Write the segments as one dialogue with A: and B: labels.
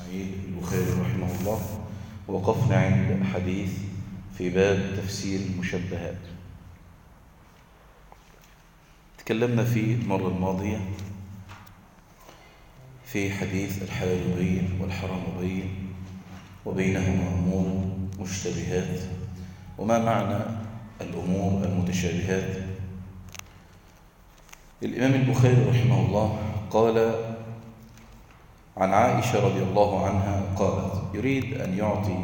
A: إسماعيل البخاري رحمه الله وقفنا عند حديث في باب تفسير المشبهات تكلمنا في المرة الماضية في حديث الحلال بين والحرام بين وبينهما أمور مشتبهات وما معنى الأمور المتشابهات الإمام البخاري رحمه الله قال عن عائشة رضي الله عنها قالت يريد أن يعطي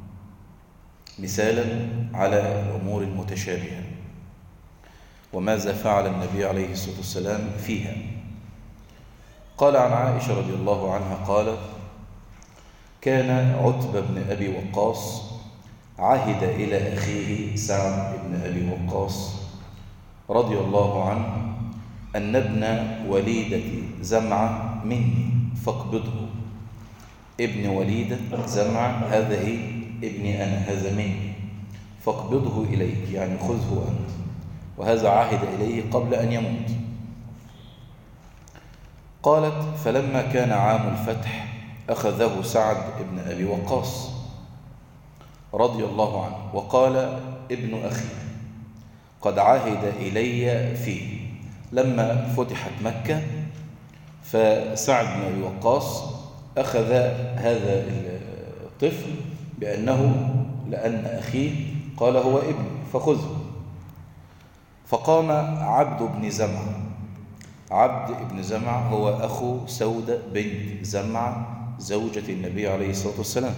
A: مثالا على الأمور المتشابهة وماذا فعل النبي عليه الصلاة والسلام فيها قال عن عائشة رضي الله عنها قالت كان عتبة بن أبي وقاص عهد إلى أخيه سعد بن أبي وقاص رضي الله عنه أن ابن وليدة زمعة مني فاقبضه ابن وليدة زمعة هذا إيه؟ ابني أنا هذا مني فاقبضه إليك يعني خذه أنت وهذا عهد إليه قبل أن يموت قالت فلما كان عام الفتح أخذه سعد بن أبي وقاص رضي الله عنه وقال ابن أخي قد عهد إلي فيه لما فتحت مكة فسعد بن أبي وقاص أخذ هذا الطفل بأنه لأن أخيه قال هو ابن فخذه فقام عبد بن زمع عبد بن زمع هو أخو سودة بنت زمع زوجة النبي عليه الصلاة والسلام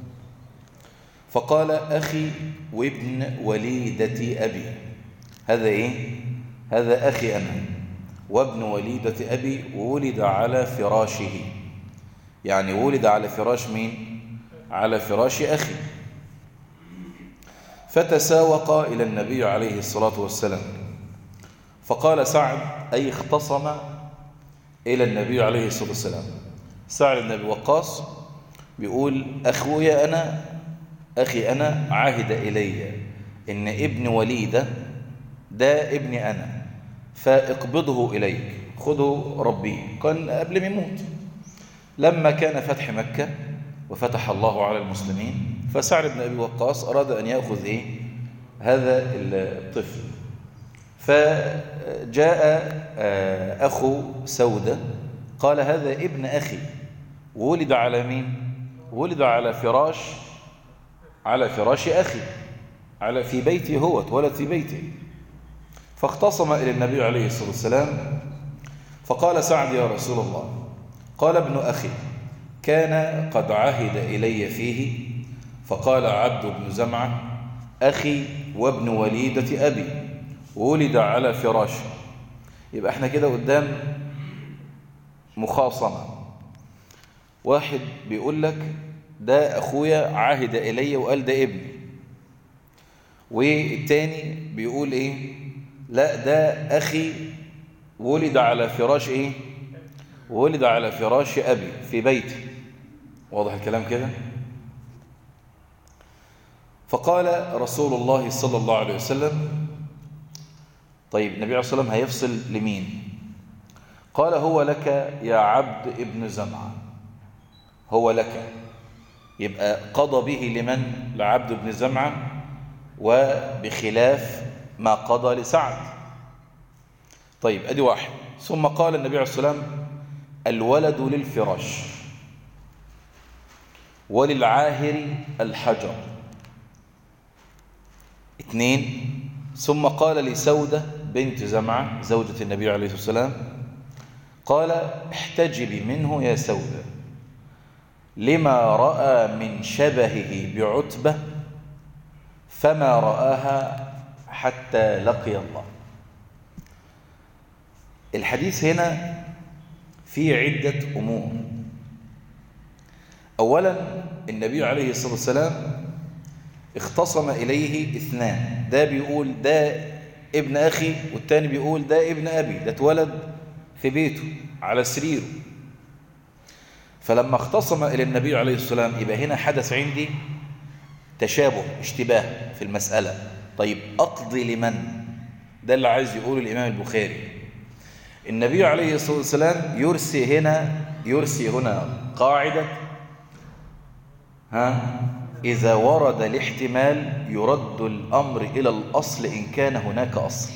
A: فقال أخي وابن وليدة أبي هذا إيه؟ هذا أخي أنا وابن وليدة أبي ولد على فراشه يعني ولد على فراش مين؟ على فراش أخي فتساوق إلى النبي عليه الصلاة والسلام فقال سعد أي اختصم إلى النبي عليه الصلاة والسلام سعد بن أبي وقاص بيقول أخويا أنا أخي أنا عهد إلي إن ابن وليدة ده ابني أنا فاقبضه إليك خذه ربي كان قبل ما يموت لما كان فتح مكة وفتح الله على المسلمين فسعد بن أبي وقاص أراد أن يأخذ إيه هذا الطفل فجاء أخو سودة قال هذا ابن أخي ولد على مين ولد على فراش على فراش أخي على في بيتي هو اتولد في بيتي فاختصم إلى النبي عليه الصلاة والسلام فقال سعد يا رسول الله قال ابن أخي كان قد عهد إلي فيه فقال عبد بن زمعة أخي وابن وليدة أبي ولد على فراشه يبقى احنا كده قدام مخاصمة واحد بيقول لك ده أخويا عهد إلي وقال ده ابني والتاني بيقول إيه لا ده أخي ولد على فراش إيه ولد على فراش أبي في بيتي واضح الكلام كده فقال رسول الله صلى الله عليه وسلم طيب النبي عليه الصلاة والسلام هيفصل لمين قال هو لك يا عبد ابن زمعة هو لك يبقى قضى به لمن لعبد بن زمعة وبخلاف ما قضى لسعد طيب ادي واحد ثم قال النبي عليه الصلاة والسلام الولد للفراش وللعاهر الحجر اثنين ثم قال لسودة بنت زمعة زوجة النبي عليه الصلاة والسلام قال احتجبي منه يا سودة لما رأى من شبهه بعتبة فما رآها حتى لقي الله الحديث هنا فيه عدة أمور أولا النبي عليه الصلاة والسلام اختصم إليه اثنان ده بيقول ده ابن أخي والتاني بيقول ده ابن أبي ده اتولد في بيته على سريره فلما اختصم إلى النبي عليه الصلاة والسلام يبقى هنا حدث عندي تشابه اشتباه في المسألة طيب أقضي لمن ده اللي عايز يقوله الإمام البخاري النبي عليه الصلاة والسلام يرسي هنا يرسي هنا قاعدة ها إذا ورد الاحتمال يرد الأمر إلى الأصل إن كان هناك أصل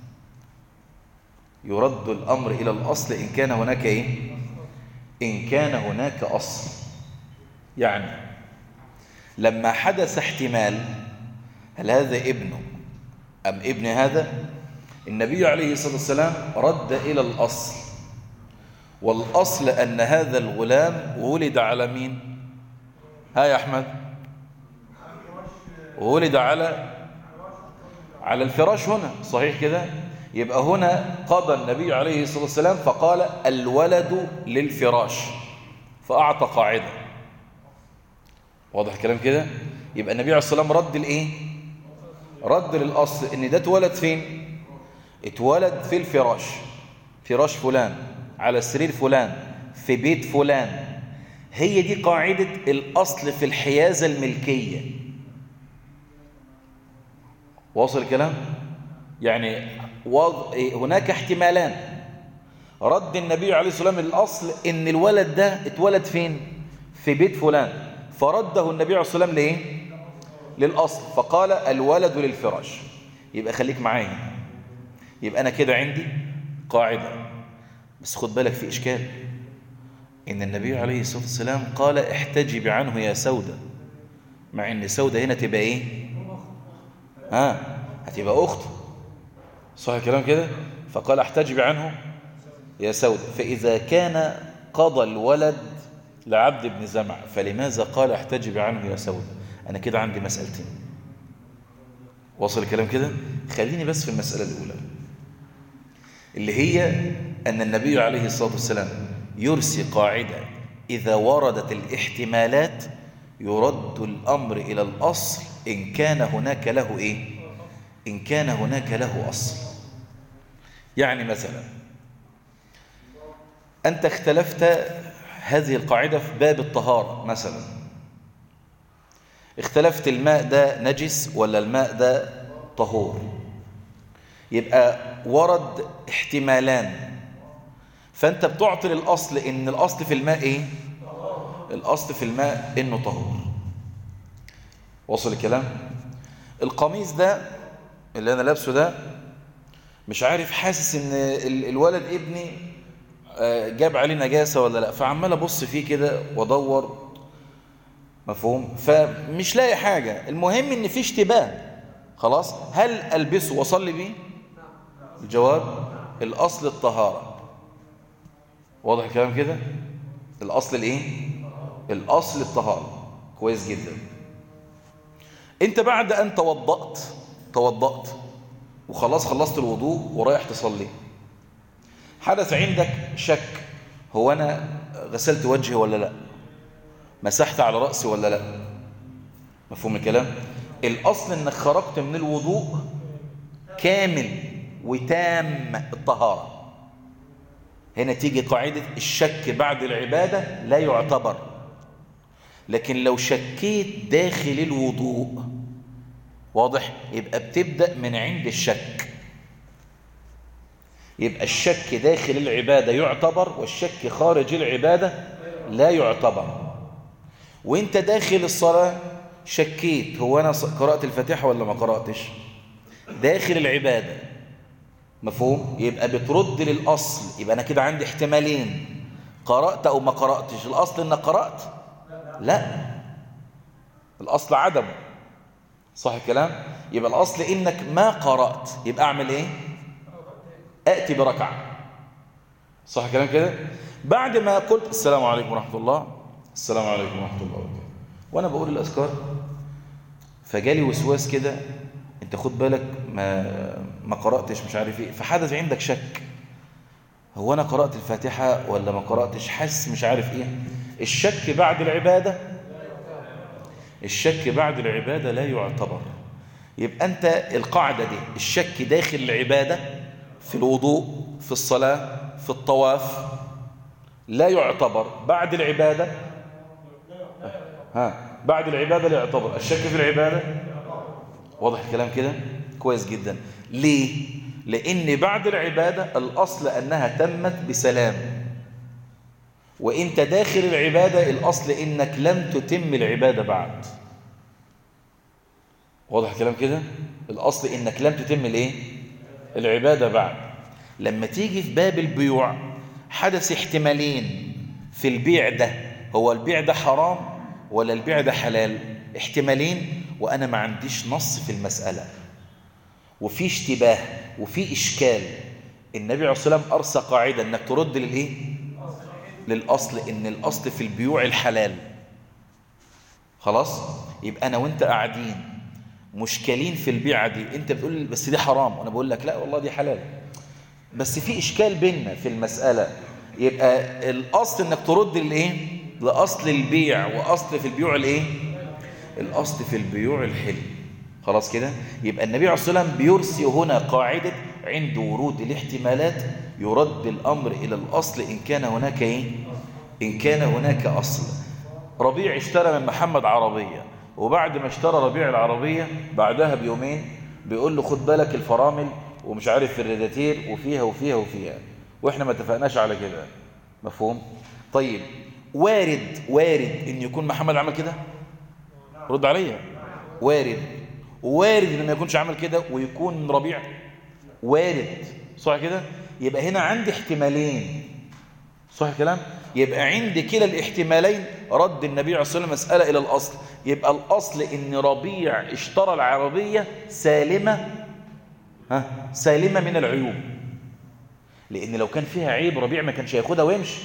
A: يرد الأمر إلى الأصل إن كان هناك إيه؟ إن كان هناك أصل يعني لما حدث احتمال هل هذا ابنه أم ابن هذا النبي عليه الصلاة والسلام رد إلى الأصل والأصل أن هذا الغلام ولد على مين ها يا أحمد ولد على على الفراش هنا صحيح كده يبقى هنا قضى النبي عليه الصلاة والسلام فقال الولد للفراش فأعطى قاعدة واضح الكلام كده يبقى النبي عليه الصلاة والسلام رد الايه رد للأصل ان ده اتولد فين اتولد في الفراش فراش فلان على سرير فلان في بيت فلان هي دي قاعدة الأصل في الحيازة الملكية واصل الكلام يعني هناك احتمالان رد النبي عليه الصلاة والسلام الأصل إن الولد ده اتولد فين في بيت فلان فرده النبي عليه الصلاة والسلام لإيه للأصل فقال الولد للفراش يبقى خليك معايا يبقى أنا كده عندي قاعدة بس خد بالك في إشكال إن النبي عليه الصلاة والسلام قال احتجب عنه يا سودة مع إن سودة هنا تبقى إيه ها هتبقى أخته صح الكلام كده فقال احتجب عنه يا سودة فإذا كان قضى الولد لعبد بن زمع فلماذا قال احتجب عنه يا سودة أنا كده عندي مسألتين وصل الكلام كده خليني بس في المسألة الأولى اللي هي أن النبي عليه الصلاة والسلام يرسي قاعدة إذا وردت الاحتمالات يرد الأمر إلى الأصل إن كان هناك له إيه إن كان هناك له أصل يعني مثلا أنت اختلفت هذه القاعدة في باب الطهارة مثلا اختلفت الماء ده نجس ولا الماء ده طهور يبقى ورد احتمالان فأنت بتعطي للأصل إن الأصل في الماء إيه؟ الأصل في الماء إنه طهور وصل الكلام؟ القميص ده اللي أنا لابسه ده مش عارف حاسس إن الولد ابني جاب عليه نجاسة ولا لا فعمال أبص فيه كده وأدور مفهوم فمش لاقي حاجة المهم إن في اشتباه خلاص هل ألبسه وأصلي بيه الجواب الأصل الطهارة واضح الكلام كده الأصل الإيه الأصل الطهارة كويس جدا أنت بعد أن توضأت توضأت وخلاص خلصت الوضوء ورايح تصلي حدث عندك شك هو أنا غسلت وجهي ولا لا مسحت على رأسي ولا لا مفهوم الكلام الأصل أنك خرجت من الوضوء كامل وتام الطهارة هنا تيجي قاعدة الشك بعد العبادة لا يعتبر لكن لو شكيت داخل الوضوء واضح يبقى بتبدأ من عند الشك يبقى الشك داخل العبادة يعتبر والشك خارج العبادة لا يعتبر وانت داخل الصلاة شكيت هو أنا قرأت الفاتحة ولا ما قرأتش داخل العبادة مفهوم يبقى بترد للأصل يبقى أنا كده عندي احتمالين قرأت أو ما قرأتش الأصل إنك قرأت لا الأصل عدم صح الكلام يبقى الأصل إنك ما قرأت يبقى أعمل إيه أأتي بركعة صح الكلام كده بعد ما قلت السلام عليكم ورحمة الله السلام عليكم ورحمة الله وبركاته وأنا بقول الأذكار فجالي وسواس كده انت خد بالك ما ما قرأتش مش عارف ايه فحدث عندك شك هو انا قرأت الفاتحة ولا ما قرأتش حس مش عارف ايه الشك بعد العبادة الشك بعد العبادة لا يعتبر يبقى انت القاعدة دي الشك داخل العبادة في الوضوء في الصلاة في الطواف لا يعتبر بعد العبادة ها بعد العبادة لا يعتبر الشك في العبادة واضح الكلام كده كويس جدا ليه لان بعد العبادة الاصل انها تمت بسلام وانت داخل العبادة الأصل إنك لم تتم العبادة بعد واضح الكلام كده الأصل إنك لم تتم الايه العبادة بعد لما تيجي في باب البيوع حدث احتمالين في البيع ده هو البيع ده حرام ولا البيع ده حلال احتمالين وأنا ما عنديش نص في المسألة وفي اشتباه وفي إشكال النبي عليه الصلاة والسلام أرسى قاعدة أنك ترد للإيه؟ للأصل إن الأصل في البيوع الحلال خلاص؟ يبقى أنا وإنت قاعدين مشكلين في البيعة دي أنت بتقول بس دي حرام وأنا بقول لك لا والله دي حلال بس في إشكال بيننا في المسألة يبقى الأصل إنك ترد للإيه؟ لأصل البيع وأصل في البيوع الإيه؟ الأصل في البيوع الحلم خلاص كده يبقى النبي عليه الصلاة والسلام بيرسي هنا قاعدة عند ورود الاحتمالات يرد الأمر إلى الأصل إن كان هناك إيه؟ إن كان هناك أصل ربيع اشترى من محمد عربية وبعد ما اشترى ربيع العربية بعدها بيومين بيقول له خد بالك الفرامل ومش عارف الريداتير وفيها وفيها وفيها واحنا ما اتفقناش على كده مفهوم طيب وارد وارد ان يكون محمد عمل كده رد عليا وارد وارد ان ما يكونش عمل كده ويكون ربيع وارد صح كده يبقى هنا عندي احتمالين صح الكلام يبقى عندي كلا الاحتمالين رد النبي عليه الصلاه والسلام مساله الى الاصل يبقى الاصل ان ربيع اشترى العربيه سالمه ها سالمه من العيوب لان لو كان فيها عيب ربيع ما كانش هياخدها ويمشي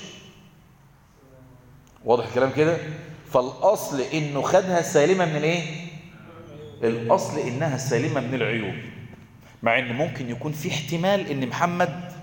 A: واضح الكلام كده فالاصل انه خدها سالمه من الايه الاصل انها سالمه من العيوب مع ان ممكن يكون في احتمال ان محمد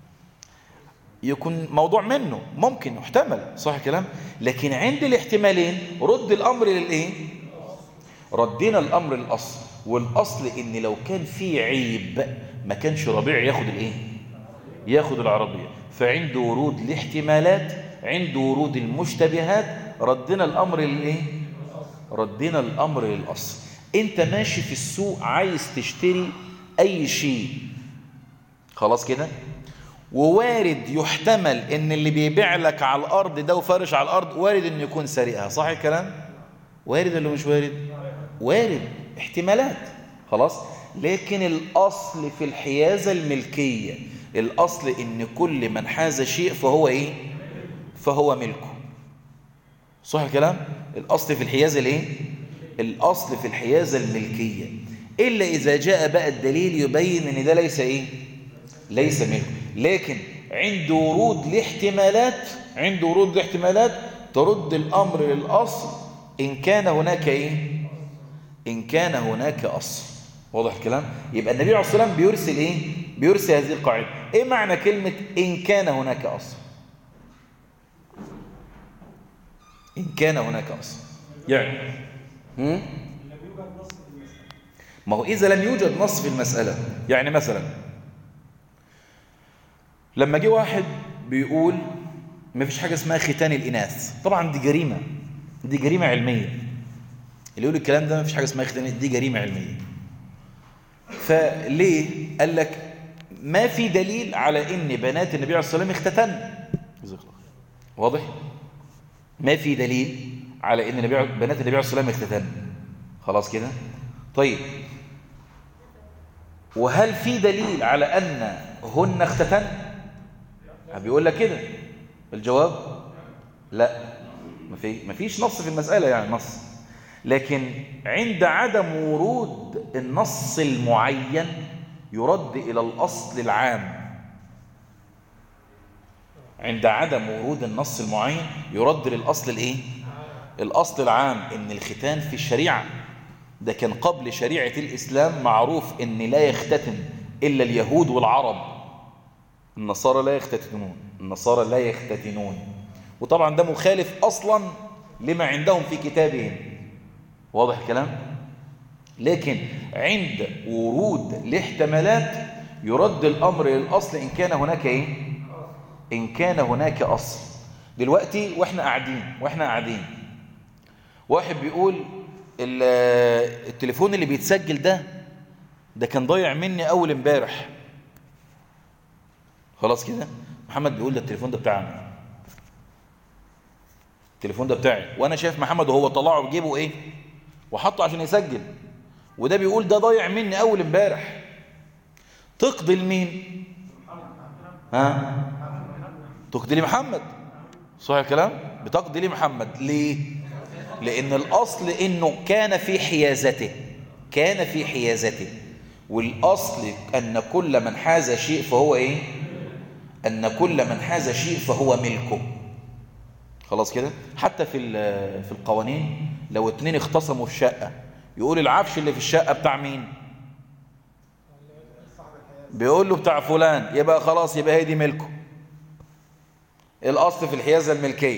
A: يكون موضوع منه ممكن يحتمل صح الكلام لكن عند الاحتمالين رد الامر للايه ردينا الامر للاصل والاصل ان لو كان في عيب ما كانش ربيع ياخد الايه ياخد العربيه فعند ورود الاحتمالات عند ورود المشتبهات ردنا الامر للايه ردنا الامر للاصل انت ماشي في السوق عايز تشتري اي شيء خلاص كده ووارد يحتمل ان اللي بيبيع لك على الارض ده وفارش على الارض وارد انه يكون سارقها صح الكلام وارد ولا مش وارد وارد احتمالات خلاص لكن الاصل في الحيازه الملكيه الاصل ان كل من حاز شيء فهو ايه فهو ملكه صح الكلام الاصل في الحيازه الايه الاصل في الحيازه الملكيه الا اذا جاء بقى الدليل يبين ان ده ليس ايه ليس ملكه لكن عند ورود الاحتمالات عند ورود الاحتمالات ترد الامر للاصل ان كان هناك ايه ان كان هناك اصل واضح الكلام يبقى النبي عليه الصلاه والسلام بيرسل ايه بيرسل هذه القاعده ايه معنى كلمه ان كان هناك اصل ان كان هناك اصل يعني هم؟ ما هو اذا لم يوجد نص في المساله يعني مثلا لما جه واحد بيقول ما فيش حاجه اسمها ختان الاناث طبعا دي جريمه دي جريمه علميه اللي يقول الكلام ده ما فيش حاجه اسمها ختان دي جريمه علميه فليه قال لك ما في دليل على ان بنات النبي عليه الصلاه والسلام اختتن واضح ما في دليل على ان النبي بنات النبي عليه الصلاه والسلام اختتن خلاص كده طيب وهل في دليل على ان هن اختتن بيقول لك كده الجواب لا ما في ما فيش نص في المساله يعني نص لكن عند عدم ورود النص المعين يرد الى الاصل العام عند عدم ورود النص المعين يرد للاصل الايه الاصل العام ان الختان في الشريعه ده كان قبل شريعه الاسلام معروف ان لا يختتن الا اليهود والعرب النصارى لا يختتنون النصارى لا يختتنون وطبعا ده مخالف اصلا لما عندهم في كتابهم واضح الكلام لكن عند ورود الاحتمالات يرد الامر للاصل ان كان هناك ايه ان كان هناك اصل دلوقتي واحنا قاعدين واحنا قاعدين واحد بيقول التليفون اللي بيتسجل ده ده كان ضايع مني اول امبارح خلاص كده محمد بيقول ده التليفون ده بتاعنا التليفون ده بتاعي وانا شايف محمد وهو طلعه بجيبه ايه وحطه عشان يسجل وده بيقول ده ضايع مني اول امبارح تقضي لمين ها تقضي لمحمد صحيح الكلام بتقضي لمحمد ليه لان الاصل انه كان في حيازته كان في حيازته والاصل ان كل من حاز شيء فهو ايه ان كل من حاز شيء فهو ملكه خلاص كده حتى في في القوانين لو اتنين اختصموا في شقه يقول العفش اللي في الشقه بتاع مين بيقول له بتاع فلان يبقى خلاص يبقى هي دي ملكه الاصل في الحيازه الملكيه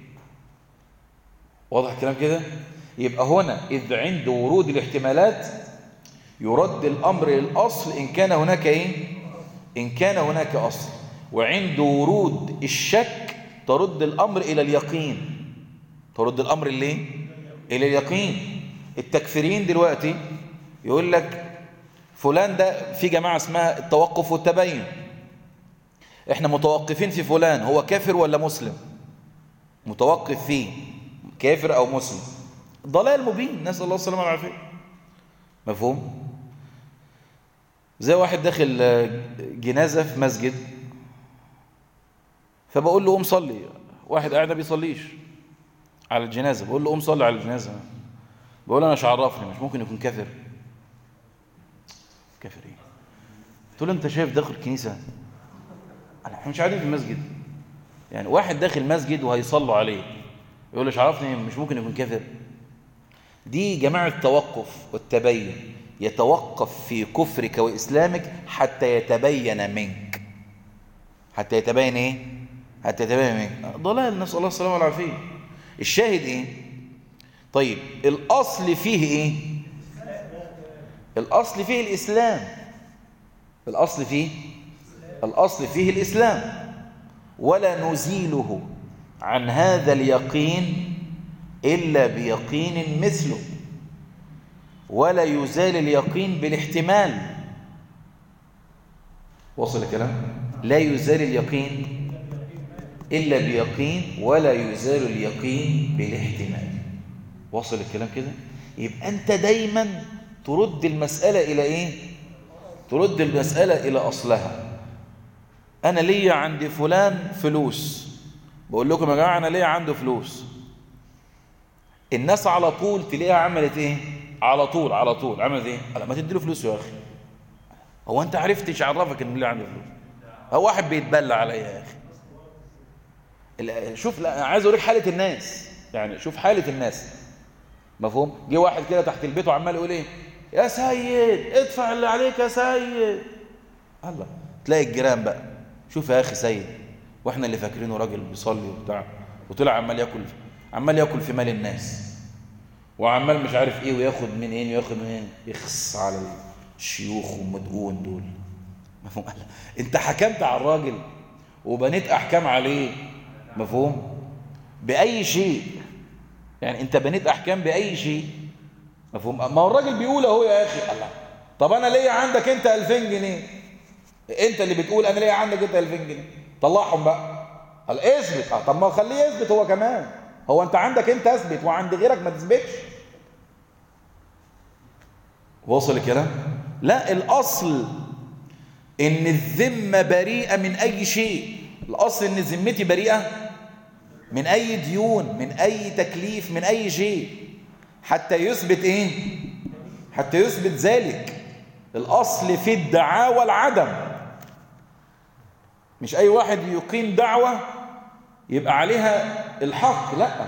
A: واضح الكلام كده يبقى هنا اذ عند ورود الاحتمالات يرد الامر للاصل ان كان هناك ايه ان كان هناك اصل وعند ورود الشك ترد الامر الى اليقين ترد الامر ليه الى اليقين التكفيرين دلوقتي يقول لك فلان ده في جماعه اسمها التوقف والتبين احنا متوقفين في فلان هو كافر ولا مسلم متوقف فيه كافر او مسلم ضلال مبين نسال الله السلامه والعافيه مفهوم زي واحد داخل جنازه في مسجد فبقول له قوم صلي واحد قاعد ما بيصليش على الجنازه بقول له قوم صلي على الجنازه بقول له انا مش عرفني مش ممكن يكون كافر كافر ايه تقول له انت شايف داخل كنيسه احنا مش قاعدين في المسجد يعني واحد داخل مسجد وهيصلوا عليه يقول مش عرفني مش ممكن يكون كافر دي جماعة التوقف والتبين يتوقف في كفرك وإسلامك حتى يتبين منك حتى يتبين ايه حتى يتبين منك ضلال نسأل الله السلامة والعافية الشاهد ايه طيب الأصل فيه ايه الأصل فيه الإسلام الأصل فيه الأصل فيه الإسلام ولا نزيله عن هذا اليقين إلا بيقين مثله ولا يزال اليقين بالاحتمال وصل الكلام لا يزال اليقين إلا بيقين ولا يزال اليقين بالاحتمال وصل الكلام كده يبقى أنت دايما ترد المسألة إلى إيه ترد المسألة إلى أصلها أنا ليا عند فلان فلوس بقول لكم يا جماعة أنا ليا عنده فلوس الناس على طول تلاقيها عملت إيه على طول على طول عملت إيه قال ما تديله فلوس يا أخي هو أنت عرفت إيش عرفك إن ليه عنده فلوس هو واحد بيتبلى عليا يا أخي شوف لا أنا عايز أوريك حالة الناس يعني شوف حالة الناس مفهوم جه واحد كده تحت البيت وعمال يقول إيه يا سيد ادفع اللي عليك يا سيد الله تلاقي الجيران بقى شوف يا اخي سيد واحنا اللي فاكرينه راجل بيصلي وبتاع وطلع عمال ياكل عمال ياكل في مال الناس وعمال مش عارف ايه وياخد منين وياخد منين يخص على الشيوخ والمدقون دول مفهوم انت حكمت على الراجل وبنيت احكام عليه مفهوم باي شيء يعني انت بنيت احكام باي شيء مفهوم ما هو الراجل بيقول اهو يا اخي الله طب انا ليا عندك انت 2000 جنيه انت اللي بتقول انا ليا عندك انت 2000 جنيه طلعهم بقى قال اثبت اه طب ما خليه يثبت هو كمان هو انت عندك انت اثبت وعند غيرك ما تثبتش واصل الكلام لا الاصل ان الذمه بريئه من اي شيء الاصل ان ذمتي بريئه من اي ديون من اي تكليف من اي شيء حتى يثبت ايه حتى يثبت ذلك الاصل في الدعاوى العدم مش اي واحد يقيم دعوة يبقى عليها الحق لا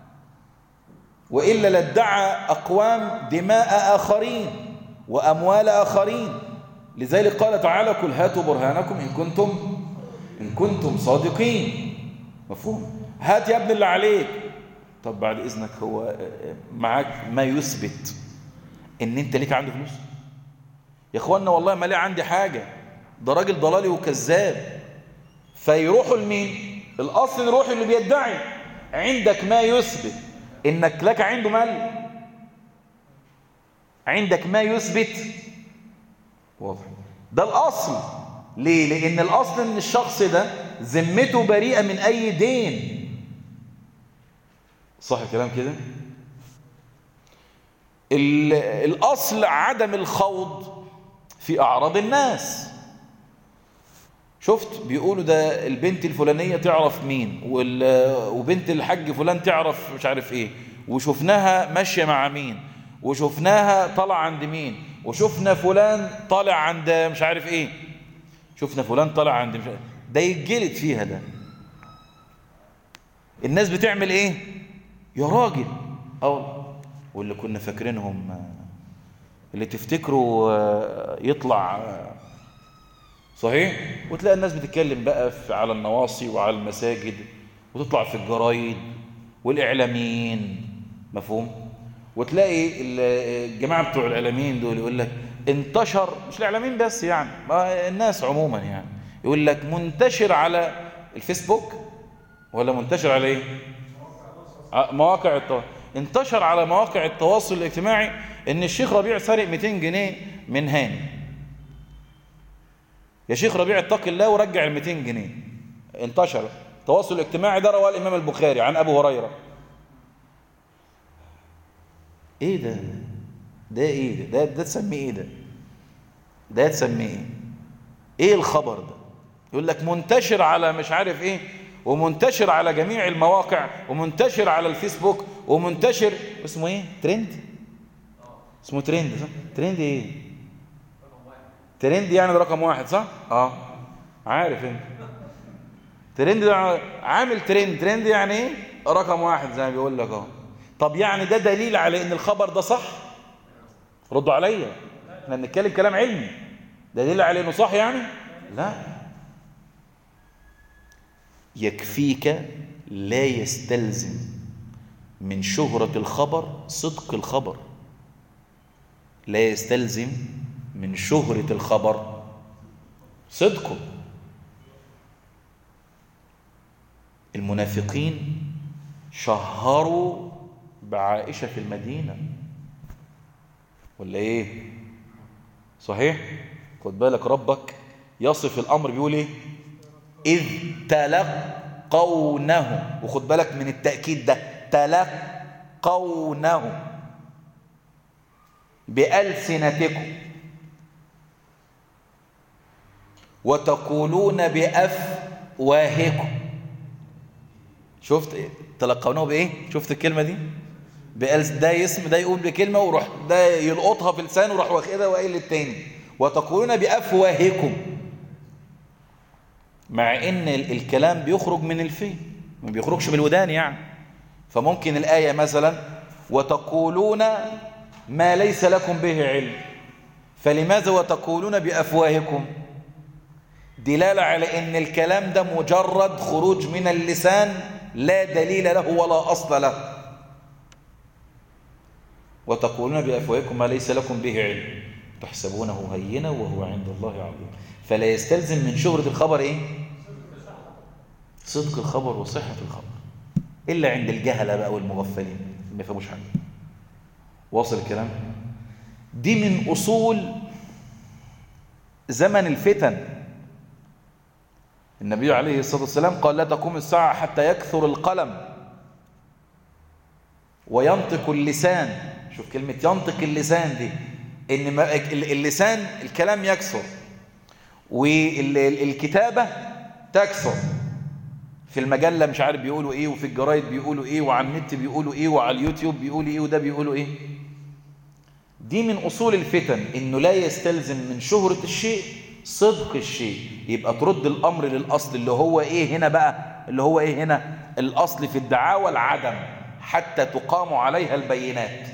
A: وإلا لادعى أقوام دماء آخرين وأموال آخرين لذلك قال تعالى قل هاتوا برهانكم إن كنتم إن كنتم صادقين مفهوم هات يا ابن اللي عليك طب بعد إذنك هو معاك ما يثبت إن أنت ليك عنده فلوس يا إخوانا والله ما ليه عندي حاجة ده راجل ضلالي وكذاب فيروحوا لمين الأصل يروح اللي بيدعي عندك ما يثبت إنك لك عنده مال عندك ما يثبت واضح ده الأصل ليه لأن الأصل إن الشخص ده ذمته بريئة من أي دين صح الكلام كده الأصل عدم الخوض في أعراض الناس شفت بيقولوا ده البنت الفلانية تعرف مين وبنت الحج فلان تعرف مش عارف ايه وشفناها ماشية مع مين وشفناها طالع عند مين وشفنا فلان طالع عند مش عارف ايه شفنا فلان طالع عند مش عارف ده يتجلد فيها ده الناس بتعمل ايه يا راجل او واللي كنا فاكرينهم اللي تفتكروا يطلع صحيح وتلاقي الناس بتتكلم بقى على النواصي وعلى المساجد وتطلع في الجرايد والإعلاميين مفهوم وتلاقي الجماعة بتوع الإعلاميين دول يقول لك انتشر مش الإعلاميين بس يعني الناس عموما يعني يقول لك منتشر على الفيسبوك ولا منتشر على ايه مواقع التواصل انتشر على مواقع التواصل الاجتماعي ان الشيخ ربيع سرق 200 جنيه من هاني يا شيخ ربيع اتق الله ورجع ال 200 جنيه انتشر التواصل الاجتماعي ده رواه الامام البخاري عن ابو هريره ايه ده ده ايه ده ده, ده تسميه ايه ده ده تسميه ايه ايه الخبر ده يقول لك منتشر على مش عارف ايه ومنتشر على جميع المواقع ومنتشر على الفيسبوك ومنتشر اسمه ايه ترند اسمه ترند صح ترند ايه ترند يعني ده رقم واحد صح اه عارف انت ترند ده عامل ترند ترند يعني ايه رقم واحد زي ما بيقول لك اه طب يعني ده دليل على ان الخبر ده صح ردوا عليا احنا بنتكلم كلام علمي دليل على انه صح يعني لا يكفيك لا يستلزم من شهرة الخبر صدق الخبر لا يستلزم من شهرة الخبر صدقه المنافقين شهروا بعائشة في المدينة ولا ايه صحيح خد بالك ربك يصف الأمر بيقول ايه إذ تلقونه وخد بالك من التأكيد ده تلقونه بألسنتكم وتقولون بأفواهكم شفت تلقونه بإيه شفت الكلمة دي بألس ده اسم ده يقول بكلمة وروح ده يلقطها في لسانه وراح واخدها وقايل للتاني وتقولون بأفواهكم مع ان الكلام بيخرج من الفي ما بيخرجش من الودان يعني فممكن الآية مثلا وتقولون ما ليس لكم به علم فلماذا وتقولون بأفواهكم دلالة على ان الكلام ده مجرد خروج من اللسان لا دليل له ولا أصل له وتقولون بأفواهكم ما ليس لكم به علم تحسبونه هينا وهو عند الله عظيم فلا يستلزم من شهرة الخبر ايه صدق الخبر وصحة الخبر إلا عند الجهلة بقى والمغفلين ما يفهموش حاجة واصل الكلام دي من أصول زمن الفتن النبي عليه الصلاة والسلام قال لا تقوم الساعة حتى يكثر القلم وينطق اللسان شوف كلمة ينطق اللسان دي ان اللسان الكلام يكثر والكتابة تكثر في المجلة مش عارف بيقولوا ايه وفي الجرايد بيقولوا ايه وعلى النت بيقولوا ايه وعلى اليوتيوب بيقولوا ايه وده بيقولوا ايه دي من اصول الفتن انه لا يستلزم من شهرة الشيء صدق الشيء يبقى ترد الامر للاصل اللي هو ايه هنا بقى اللي هو ايه هنا الاصل في الدعاوى العدم حتى تقام عليها البينات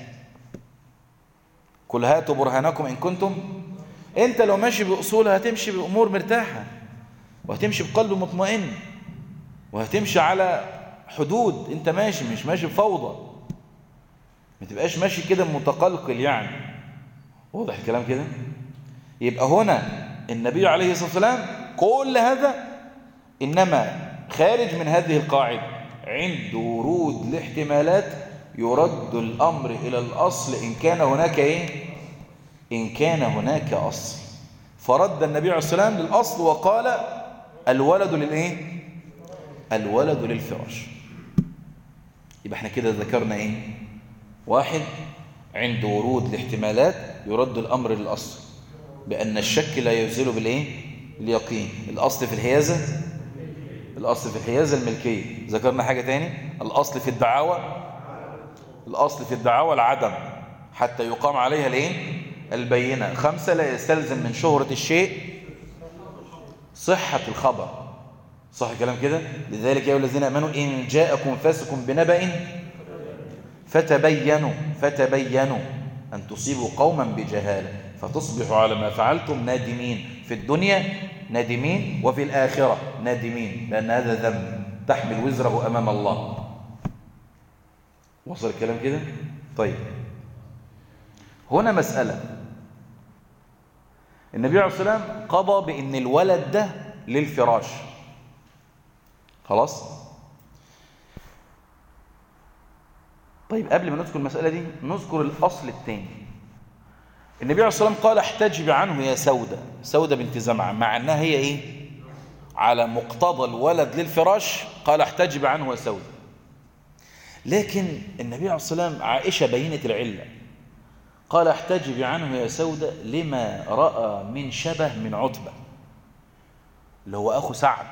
A: كل هاتوا برهانكم ان كنتم انت لو ماشي باصولها هتمشي بامور مرتاحه وهتمشي بقلب مطمئن وهتمشي على حدود انت ماشي مش ماشي بفوضى ما تبقاش ماشي كده متقلقل يعني واضح الكلام كده يبقى هنا النبي عليه الصلاة والسلام كل هذا إنما خارج من هذه القاعدة عند ورود الاحتمالات يرد الأمر إلى الأصل إن كان هناك إيه إن كان هناك أصل فرد النبي عليه الصلاة والسلام للأصل وقال الولد للإيه الولد للفراش يبقى احنا كده ذكرنا ايه واحد عند ورود الاحتمالات يرد الامر للاصل بان الشك لا يزيل بالايه اليقين الاصل في الحيازه الاصل في الحيازه الملكيه ذكرنا حاجه تاني الاصل في الدعاوى الاصل في الدعاوى العدم حتى يقام عليها الايه البينه خمسه لا يستلزم من شهره الشيء صحه الخبر صح الكلام كده لذلك يا الذين امنوا ان جاءكم فاسق بنبأ فتبينوا فتبينوا ان تصيبوا قوما بجهاله فتصبحوا على ما فعلتم نادمين في الدنيا نادمين وفي الاخره نادمين لان هذا ذنب تحمل وزره امام الله وصل الكلام كده طيب هنا مساله النبي عليه الصلاه والسلام قضى بان الولد ده للفراش خلاص طيب قبل ما نذكر المسألة دي نذكر الأصل الثاني النبي عليه الصلاة والسلام قال احتجب عنه يا سودة سودة بنت زمعة مع أنها هي إيه على مقتضى الولد للفراش قال احتجب عنه يا سودة لكن النبي عليه الصلاة والسلام عائشة بينت العلة قال احتجب عنه يا سودة لما رأى من شبه من عتبة اللي هو أخو سعد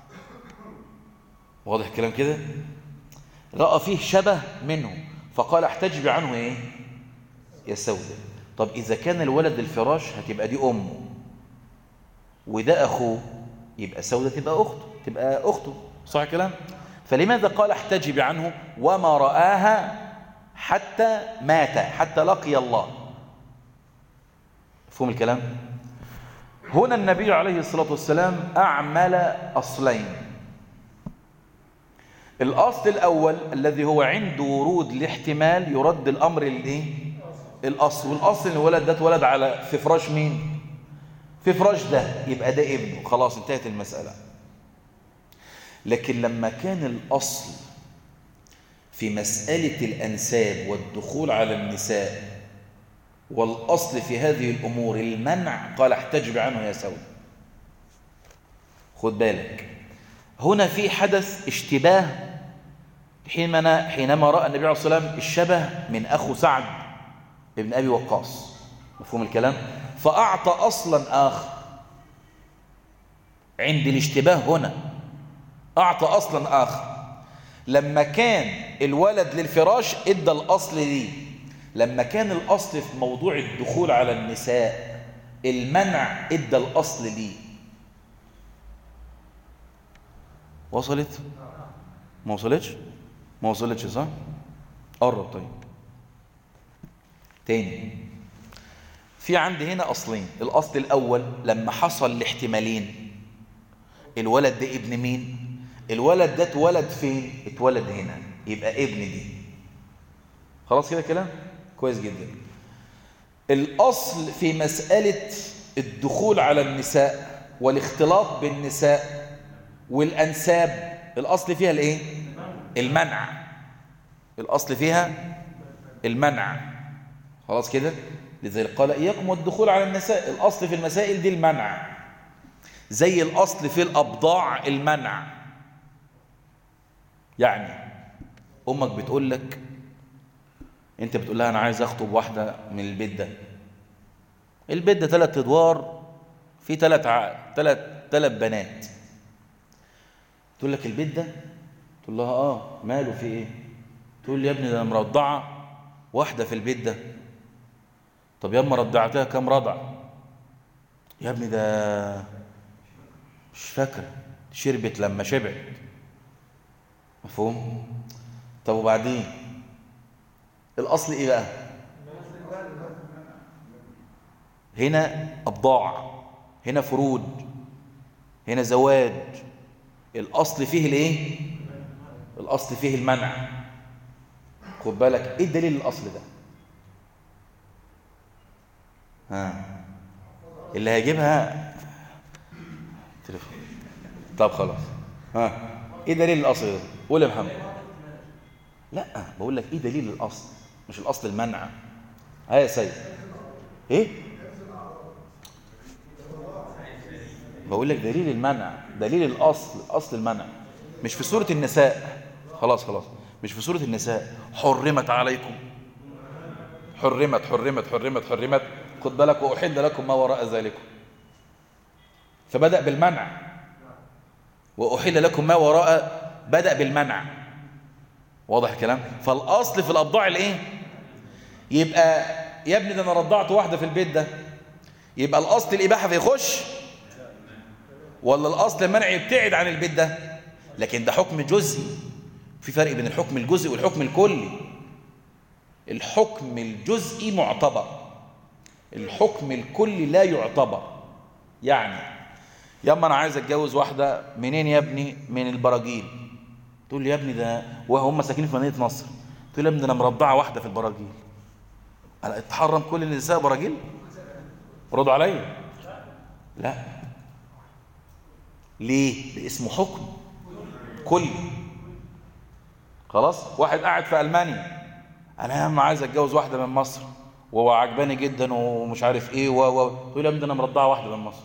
A: واضح الكلام كده رأى فيه شبه منه فقال احتجب عنه ايه يا سودة طب إذا كان الولد الفراش هتبقى دي أمه وده أخوه يبقى سودة تبقى أخته تبقى أخته صح الكلام فلماذا قال احتجب عنه وما رآها حتى مات حتى لقي الله مفهوم الكلام هنا النبي عليه الصلاة والسلام أعمل أصلين الأصل الأول الذي هو عند ورود الاحتمال يرد الأمر للإيه؟ الأصل والأصل إن الولد ده اتولد على في فراش مين؟ في فراش ده يبقى ده ابنه خلاص انتهت المسألة لكن لما كان الأصل في مسألة الأنساب والدخول على النساء والأصل في هذه الأمور المنع قال احتجب عنه يا سود خد بالك هنا في حدث اشتباه حينما حينما راى النبي عليه الصلاه والسلام الشبه من اخو سعد بن ابي وقاص مفهوم الكلام فاعطى اصلا اخر عند الاشتباه هنا اعطى اصلا اخر لما كان الولد للفراش ادى الاصل ليه لما كان الاصل في موضوع الدخول على النساء المنع ادى الاصل ليه وصلت ما وصلتش ما وصلتش صح قرب طيب تاني في عندي هنا اصلين الاصل الاول لما حصل الاحتمالين الولد ده ابن مين الولد ده اتولد فين اتولد هنا يبقى ابن دي خلاص كده كلام كويس جدا الاصل في مساله الدخول على النساء والاختلاط بالنساء والأنساب الأصل فيها الإيه؟ المنع الأصل فيها المنع خلاص كده لذلك قال إياكم والدخول على النساء الأصل في المسائل دي المنع زي الأصل في الأبضاع المنع يعني أمك بتقول لك أنت بتقول لها أنا عايز أخطب واحدة من البيت ده البيت ده ثلاث أدوار في ثلاث ع... ثلاث ثلاث بنات تقول لك البيت ده تقول لها اه ماله في ايه تقول لي يا ابني ده انا مرضعه واحده في البيت ده طب يا اما رضعتها كام رضع يا ابني ده مش فاكره شربت لما شبعت مفهوم طب وبعدين الاصل ايه بقى هنا ابضاع هنا فروج هنا زواج الاصل فيه الايه الاصل فيه المنع خد بالك ايه دليل الاصل ده ها اللي هيجيبها تليفون طب خلاص ها ايه دليل الاصل ده قول يا محمد لا بقول لك ايه دليل الاصل مش الاصل المنع ها يا سيد ايه بقول لك دليل المنع دليل الاصل اصل المنع مش في سوره النساء خلاص خلاص مش في سورة النساء حرمت عليكم حرمت حرمت حرمت حرمت خد بالك وأحل لكم ما وراء ذلكم فبدأ بالمنع وأحل لكم ما وراء بدأ بالمنع واضح الكلام فالأصل في الأبضاع الإيه يبقى يا ابني ده أنا رضعت واحدة في البيت ده يبقى الأصل الإباحة فيخش ولا الأصل المنع يبتعد عن البيت ده لكن ده حكم جزئي في فرق بين الحكم الجزئي والحكم الكلي الحكم الجزئي معتبر الحكم الكلي لا يعتبر يعني ياما انا عايز اتجوز واحده منين يا ابني من البراجيل تقول لي يا ابني ده وهم ساكنين في مدينه نصر تقول لي يا ابني انا مربعه واحده في البراجيل انا اتحرم كل النساء براجيل ردوا عليا لا ليه ده اسمه حكم كلي خلاص واحد قاعد في المانيا انا يا اما عايز اتجوز واحده من مصر وهو عجباني جدا ومش عارف ايه و و تقول لي يا ابني انا مرضعه واحده من مصر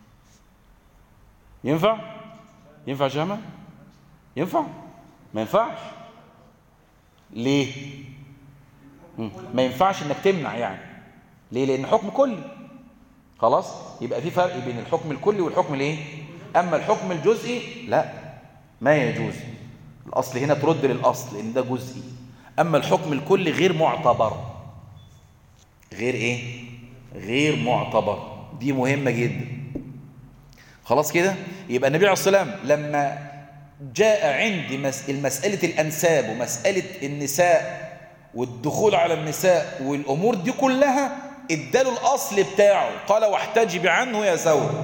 A: ينفع ينفع جامع ينفع ما ينفعش ليه ما ينفعش انك تمنع يعني ليه لان حكم كلي خلاص يبقى في فرق بين الحكم الكلي والحكم الايه اما الحكم الجزئي لا ما يجوز الاصل هنا ترد للاصل ان ده جزئي اما الحكم الكلي غير معتبر غير ايه غير معتبر دي مهمة جدا خلاص كده يبقى النبي عليه الصلاة والسلام لما جاء عندي مسألة الأنساب ومسألة النساء والدخول على النساء والأمور دي كلها اداله الأصل بتاعه قال واحتجب عنه يا سوء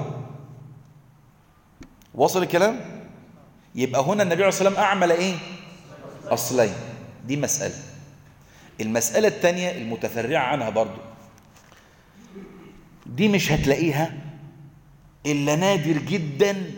A: وصل الكلام يبقى هنا النبي عليه الصلاة والسلام أعمل إيه أصلين دي مسألة المسألة الثانية المتفرعة عنها برضو دي مش هتلاقيها إلا نادر جدا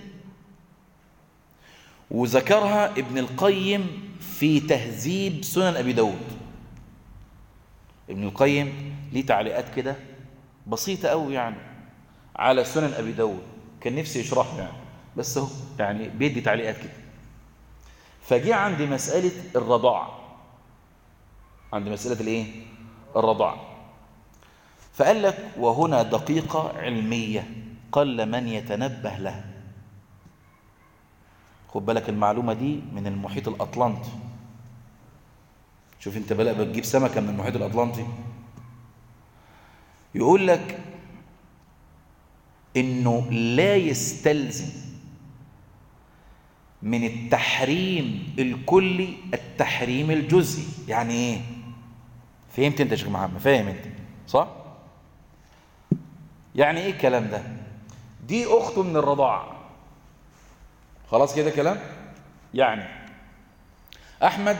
A: وذكرها ابن القيم في تهذيب سنن أبي داود ابن القيم ليه تعليقات كده بسيطة قوي يعني على سنن أبي داود كان نفسي يشرحها يعني بس هو يعني بيدي تعليقات كده فجاء عند مسألة الرضاعة عند مسألة الايه الرضاعة فقال لك وهنا دقيقة علمية قل من يتنبه لها خد بالك المعلومة دي من المحيط الأطلنطي شوف انت بقى بتجيب سمكة من المحيط الأطلنطي يقول لك انه لا يستلزم من التحريم الكلي التحريم الجزئي يعني ايه فهمت انت يا شيخ محمد فاهم انت صح يعني ايه الكلام ده دي اخته من الرضاعه خلاص كده كلام يعني احمد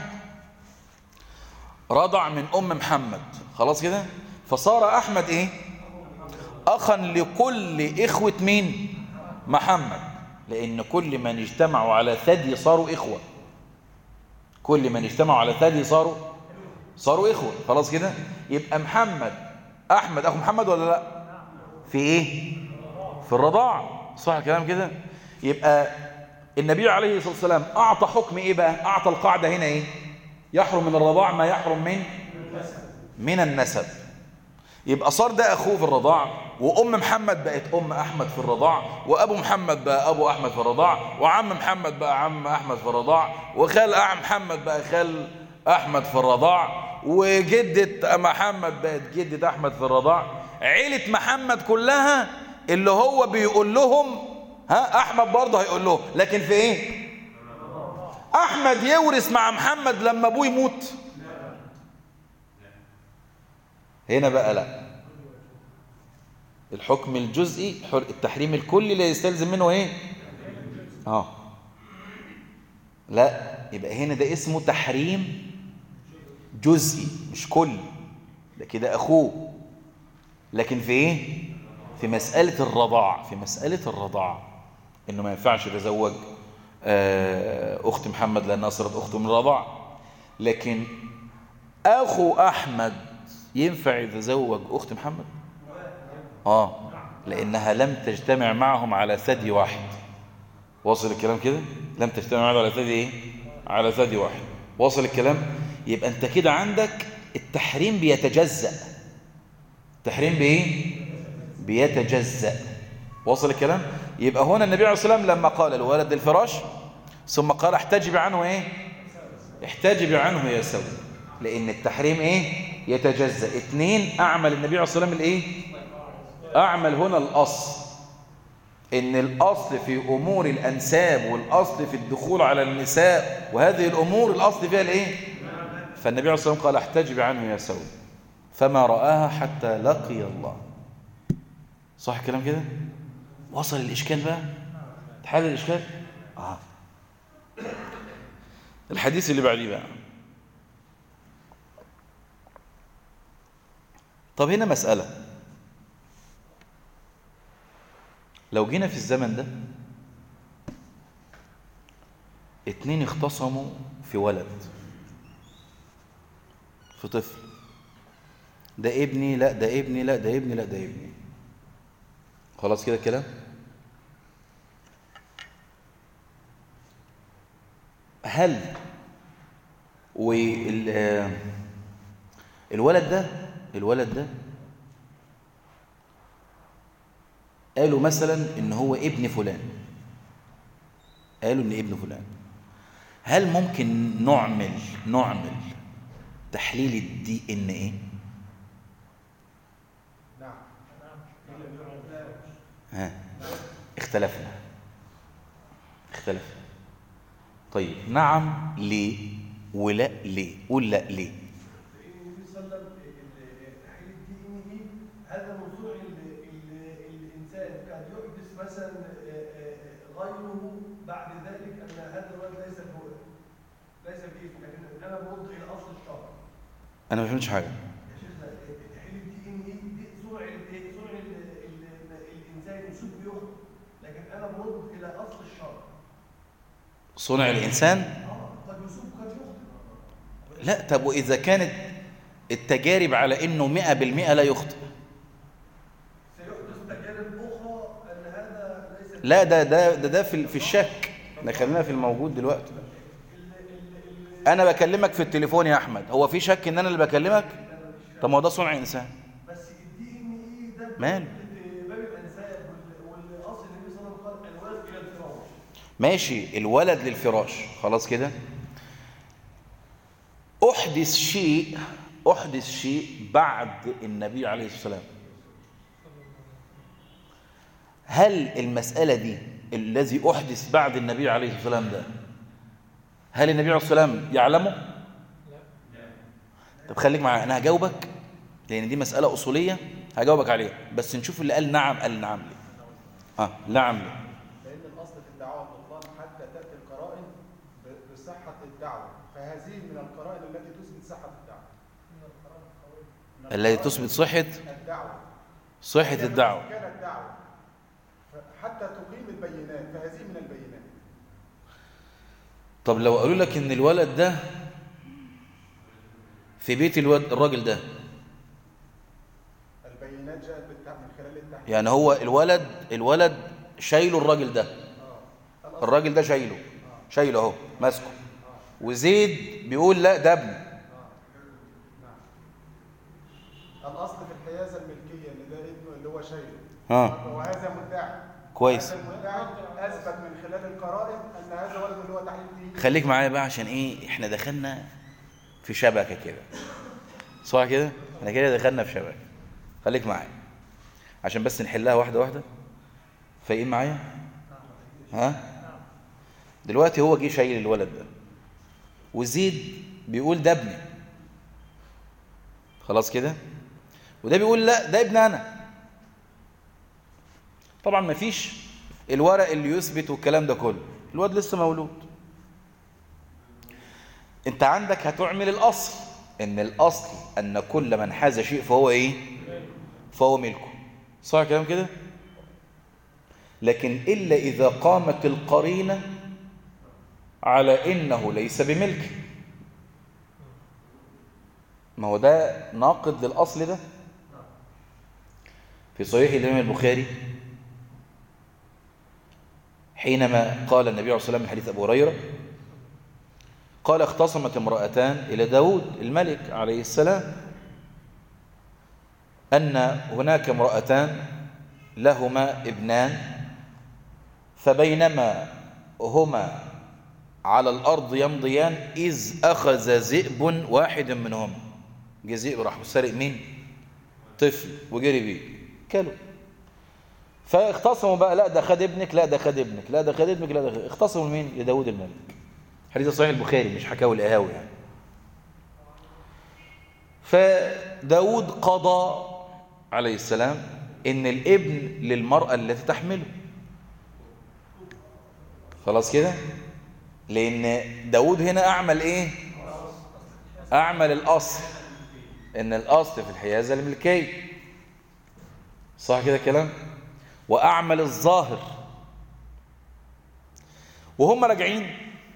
A: رضع من ام محمد خلاص كده فصار احمد ايه اخا لكل اخوه مين محمد لان كل من اجتمعوا على ثدي صاروا اخوه كل من اجتمعوا على ثدي صاروا صاروا اخوه خلاص كده يبقى محمد احمد اخو محمد ولا لا في ايه في الرضاعه صح الكلام كده يبقى النبي عليه الصلاه والسلام اعطى حكم ايه بقى اعطى القاعده هنا ايه يحرم من الرضاع ما يحرم من من النسب يبقى صار ده اخوه في الرضاع وام محمد بقت ام احمد في الرضاع وابو محمد بقى ابو احمد في الرضاع وعم محمد بقى عم احمد في الرضاع وخال أعم محمد بقى خال احمد في الرضاع وجدة محمد بقت جدة احمد في الرضاع عيلة محمد كلها اللي هو بيقول لهم ها احمد برضه هيقول لهم لكن في ايه احمد يورث مع محمد لما ابوه يموت هنا بقى لا الحكم الجزئي التحريم الكلي لا يستلزم منه ايه اه لا يبقى هنا ده اسمه تحريم جزئي مش كلي ده كده اخوه لكن في ايه في مسألة الرضاع في مسألة الرضاع انه ما ينفعش يتزوج اخت محمد لانها صارت اخته من الرضاع لكن اخو احمد ينفع يتزوج اخت محمد اه لانها لم تجتمع معهم على ثدي واحد واصل الكلام كده لم تجتمع معهم على ثدي ايه على ثدي واحد واصل الكلام يبقى انت كده عندك التحريم بيتجزأ التحريم بايه بيتجزأ واصل الكلام يبقى هنا النبي عليه الصلاة والسلام لما قال الولد الفراش ثم قال احتجب عنه ايه احتجب عنه يا سوي لان التحريم ايه يتجزأ اثنين اعمل النبي عليه الصلاة والسلام الايه اعمل هنا الاصل ان الاصل في امور الانساب والاصل في الدخول على النساء وهذه الامور الاصل فيها الايه فالنبي عليه الصلاة والسلام قال احتجب عنه يا سوي فما رآها حتى لقي الله صح الكلام كده وصل الإشكال بقى تحل الإشكال آه. الحديث اللي بعديه بقى طب هنا مسألة لو جينا في الزمن ده اتنين اختصموا في ولد في طفل ده ابني لا ده ابني لا ده ابني لا ده ابني خلاص كده الكلام هل وال الولد ده الولد ده قالوا مثلا ان هو ابن فلان قالوا ان ابن فلان هل ممكن نعمل نعمل تحليل الدي ان ايه
B: نعم
A: ها اختلفنا اختلفنا طيب نعم ليه ولا ليه قول لا ليه
B: النبي صلى الله عليه وسلم تحليل الدي ان اي هذا موضوع ال- ال- الانسان قد يحدث مثلا آه، آه، غيره بعد ذلك ان هذا الولد ليس هو ليس فيه لكن انا برد الى اصل الشرع
A: انا ما فهمتش حاجه
B: يا شيخنا آه، تحليل الدي ان اي دي صنع ال- إيه؟ صنع ال- ال- الانسان يصيب بيخطئ لكن انا برد الى اصل الشرع
A: صنع الانسان
B: اه قد يصيب قد يخطئ
A: لا طب واذا كانت التجارب على انه مئة بالمئة لا يخطئ
B: سيحدث تجارب اخرى ان هذا ليس
A: لا ده ده ده, ده في في الشك ده خلينا في الموجود دلوقتي انا بكلمك في التليفون يا احمد هو في شك ان انا اللي بكلمك طب ما هو ده صنع انسان
B: بس الدي ان اي ده
A: ماله؟
B: في باب الانساب وال- والاصل النبي صلى الله عليه وسلم قال الولد الى الفراش
A: ماشي الولد للفراش خلاص كده احدث شيء احدث شيء بعد النبي عليه الصلاه والسلام هل المساله دي الذي احدث بعد النبي عليه الصلاه والسلام ده هل النبي عليه الصلاه والسلام يعلمه طب خليك معايا انا هجاوبك لان دي مساله اصوليه هجاوبك عليها بس نشوف اللي قال نعم قال نعم ليه اه نعم ليه
C: لأن الأصل في الدعوة البطلان حتى تأتي القرائن ب- بصحة الدعوة فهذه من القرائن التي تثبت صحة الدعوة من
A: التي
C: القرائن
A: تثبت صحه
C: الدعوة
A: صحه الدعوه
C: كانت دعوة حتى تقيم البينات فهذه من البينات
A: طب لو قالوا لك ان الولد ده في بيت الواد الراجل ده
C: البينات جاءت بالتع- من خلال التحقيق
A: يعني هو الولد الولد شايله الراجل ده
C: الأصل
A: الراجل ده شايله شايله اهو ماسكه وزيد بيقول لا ده ابني
C: الأصل في الحيازة الملكية اللي ده ابنه اللي هو شايله
A: ها
C: وهذا مدعي
A: كويس
C: هذا المدعي أثبت من خلال القرائن أن هذا ولد اللي هو تحليل دي
A: خليك معايا بقى عشان ايه احنا دخلنا في شبكه كده صح كده احنا كده دخلنا في شبكه خليك معايا عشان بس نحلها واحده واحده فايقين معايا ها دلوقتي هو جه شايل الولد ده وزيد بيقول ده ابني خلاص كده وده بيقول لا ده ابن انا طبعا ما فيش الورق اللي يثبت والكلام ده كله الواد لسه مولود انت عندك هتعمل الاصل ان الاصل ان كل من حاز شيء فهو ايه فهو ملكه صح كلام كده لكن الا اذا قامت القرينه على انه ليس بملك ما هو ده ناقض للاصل ده في صحيح الامام البخاري حينما قال النبي عليه الصلاه والسلام من حديث ابو هريره قال اختصمت امرأتان إلى داود الملك عليه السلام أن هناك امرأتان لهما ابنان فبينما هما على الأرض يمضيان إذ أخذ ذئب واحد منهم جه ذئب راح سرق مين طفل وجري بيه كلوا فاختصموا بقى لا ده خد ابنك لا ده خد ابنك لا ده خد ابنك لا ده خد اختصموا لمين لداود الملك حديث صحيح البخاري مش حكاوي القهاوي يعني فداود قضى عليه السلام ان الابن للمرأة التي تحمله خلاص كده لان داود هنا اعمل ايه اعمل الاصل ان الاصل في الحيازة الملكية صح كده كلام واعمل الظاهر وهم راجعين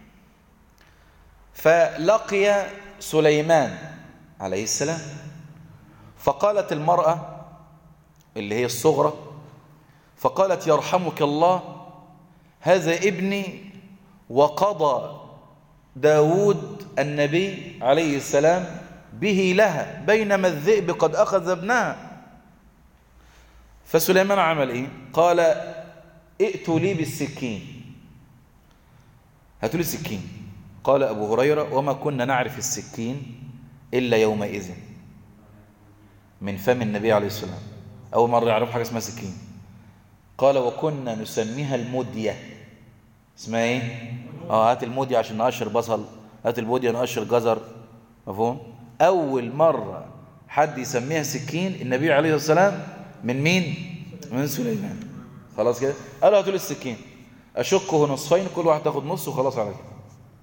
A: فلقي سليمان عليه السلام فقالت المرأة اللي هي الصغرى فقالت يرحمك الله هذا ابني وقضى داود النبي عليه السلام به لها بينما الذئب قد أخذ ابنها فسليمان عمل إيه قال ائتوا لي بالسكين هاتوا لي السكين قال أبو هريرة وما كنا نعرف السكين إلا يومئذ من فم النبي عليه السلام أول مرة يعرف حاجة اسمها سكين قال وكنا نسميها المدية اسمها ايه اه هات المدية عشان نقشر بصل هات المدية نقشر جزر مفهوم أول مرة حد يسميها سكين النبي عليه السلام من مين من سليمان خلاص كده قالوا هاتوا لي السكين أشقه نصفين كل واحد تاخد نص وخلاص على كده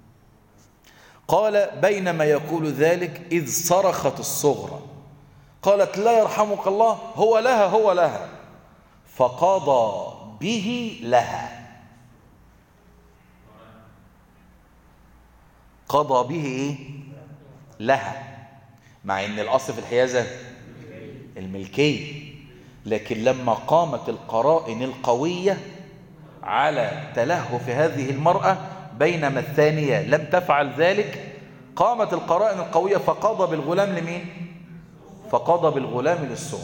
A: قال بينما يقول ذلك إذ صرخت الصغرى قالت لا يرحمك الله هو لها هو لها فقضى به لها قضى به ايه لها مع ان الاصل في الحيازه الملكيه لكن لما قامت القرائن القويه على تلهف هذه المراه بينما الثانيه لم تفعل ذلك قامت القرائن القويه فقضى بالغلام لمين فقضى بالغلام للصوم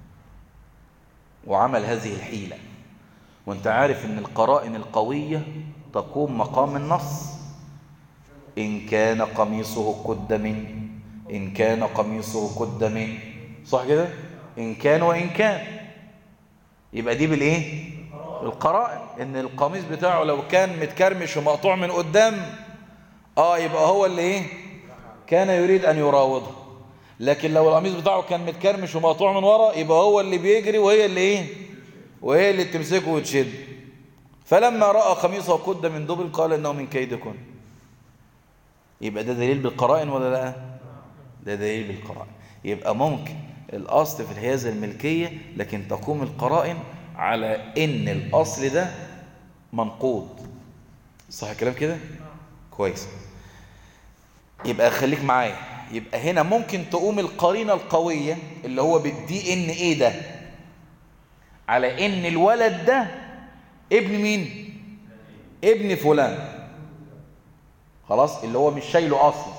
A: وعمل هذه الحيلة وانت عارف ان القرائن القوية تقوم مقام النص إن كان قميصه قد من إن كان قميصه قد من صح كده إن كان وإن كان يبقى دي بالإيه القرائن إن القميص بتاعه لو كان متكرمش ومقطوع من قدام آه يبقى هو اللي إيه كان يريد أن يراوضها لكن لو القميص بتاعه كان متكرمش ومقطوع من ورا يبقى هو اللي بيجري وهي اللي ايه وهي اللي تمسكه وتشد فلما راى قميصه قد من دبل قال انه من كيدكن يبقى ده دليل بالقرائن ولا لا ده دليل بالقرائن يبقى ممكن الاصل في الحيازه الملكيه لكن تقوم القرائن على ان الاصل ده منقوض صح الكلام كده كويس يبقى خليك معايا يبقى هنا ممكن تقوم القرينة القوية اللي هو بالدي ان ايه ده على ان الولد ده ابن مين ابن فلان خلاص اللي هو مش شايله اصلا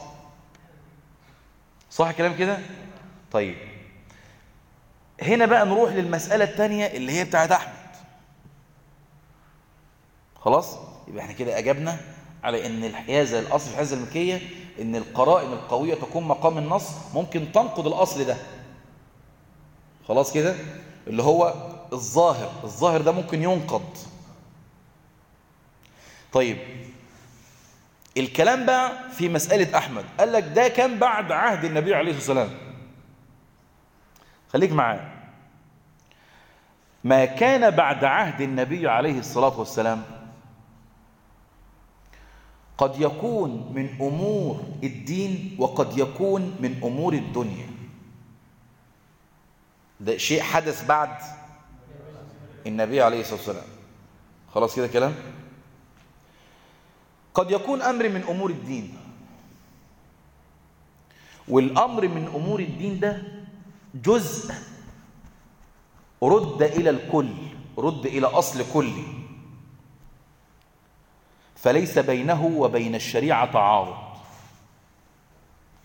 A: صح الكلام كده طيب هنا بقى نروح للمسألة الثانية اللي هي بتاعت احمد خلاص يبقى احنا كده اجبنا على ان الحيازة الاصل في الحيازة الملكية ان القرائن القوية تكون مقام النص ممكن تنقض الاصل ده خلاص كده اللي هو الظاهر الظاهر ده ممكن ينقض طيب الكلام بقى في مسألة أحمد قال لك ده كان بعد عهد النبي عليه الصلاة والسلام خليك معايا ما كان بعد عهد النبي عليه الصلاة والسلام قد يكون من أمور الدين وقد يكون من أمور الدنيا ده شيء حدث بعد النبي عليه الصلاة والسلام خلاص كده كلام قد يكون أمر من أمور الدين والأمر من أمور الدين ده جزء رد إلى الكل رد إلى أصل كلي فليس بينه وبين الشريعة تعارض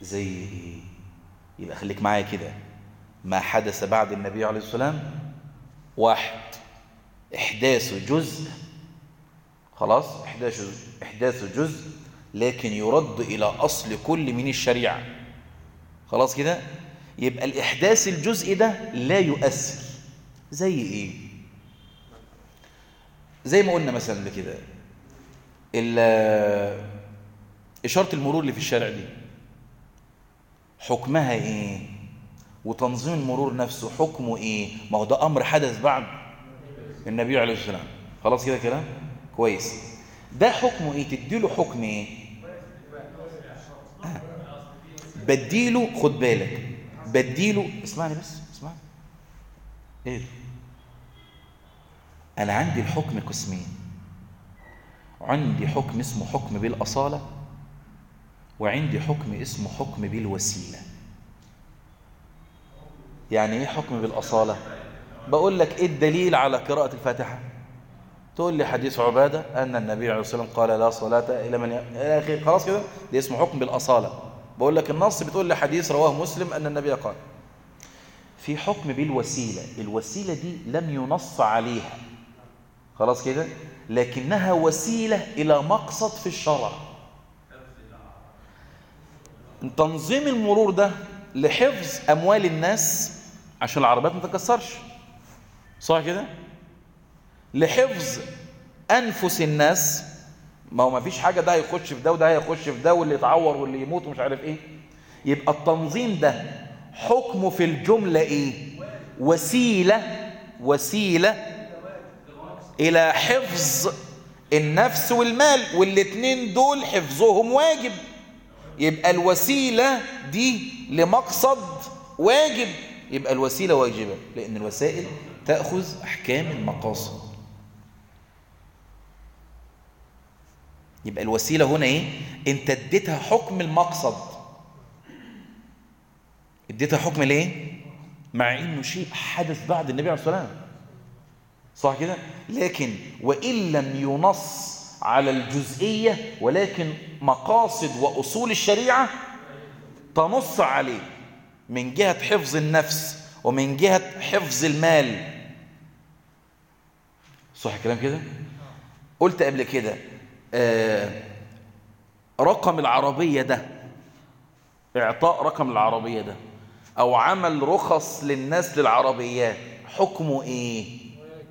A: زي ايه يبقى خليك معايا كده ما حدث بعد النبي عليه الصلاة والسلام واحد إحداث جزء خلاص إحداث إحداث جزء لكن يرد إلى أصل كل من الشريعة خلاص كده يبقى الإحداث الجزء ده لا يؤثر زي إيه زي ما قلنا مثلا بكده ال- إشارة المرور اللي في الشارع دي حكمها إيه وتنظيم المرور نفسه حكمه إيه ما هو ده أمر حدث بعد النبي عليه الصلاة والسلام خلاص كده كلام كويس ده حكمه إيه تديله حكم إيه آه. بديله خد بالك بديله اسمعني بس اسمعني ايه ده؟ انا عندي الحكم قسمين عندي حكم اسمه حكم بالأصالة وعندي حكم اسمه حكم بالوسيلة يعني ايه حكم بالأصالة بقول لك ايه الدليل على قراءة الفاتحة تقول لي حديث عبادة أن النبي عليه الصلاة والسلام قال لا صلاة إلى من ي... إلى آخره خلاص كده ده اسمه حكم بالأصالة بقول لك النص بتقول لي حديث رواه مسلم أن النبي قال في حكم بالوسيلة الوسيلة دي لم ينص عليها خلاص كده لكنها وسيلة إلى مقصد في الشرع تنظيم المرور ده لحفظ أموال الناس عشان العربيات ما تتكسرش صح كده لحفظ أنفس الناس ما هو ما فيش حاجة ده هيخش في ده وده هيخش في ده واللي يتعور واللي يموت ومش عارف ايه يبقى التنظيم ده حكمه في الجملة ايه وسيلة وسيلة إلى حفظ النفس والمال والاتنين دول حفظهم واجب يبقى الوسيلة دي لمقصد واجب يبقى الوسيلة واجبة لأن الوسائل تأخذ أحكام المقاصد يبقى الوسيلة هنا ايه انت اديتها حكم المقصد اديتها حكم الايه مع انه شيء حدث بعد النبي عليه الصلاة والسلام صح كده لكن وإن لم ينص على الجزئية ولكن مقاصد وأصول الشريعة تنص عليه من جهة حفظ النفس ومن جهة حفظ المال صح الكلام كده قلت قبل كده آه رقم العربية ده اعطاء رقم العربية ده او عمل رخص للناس للعربيات حكمه ايه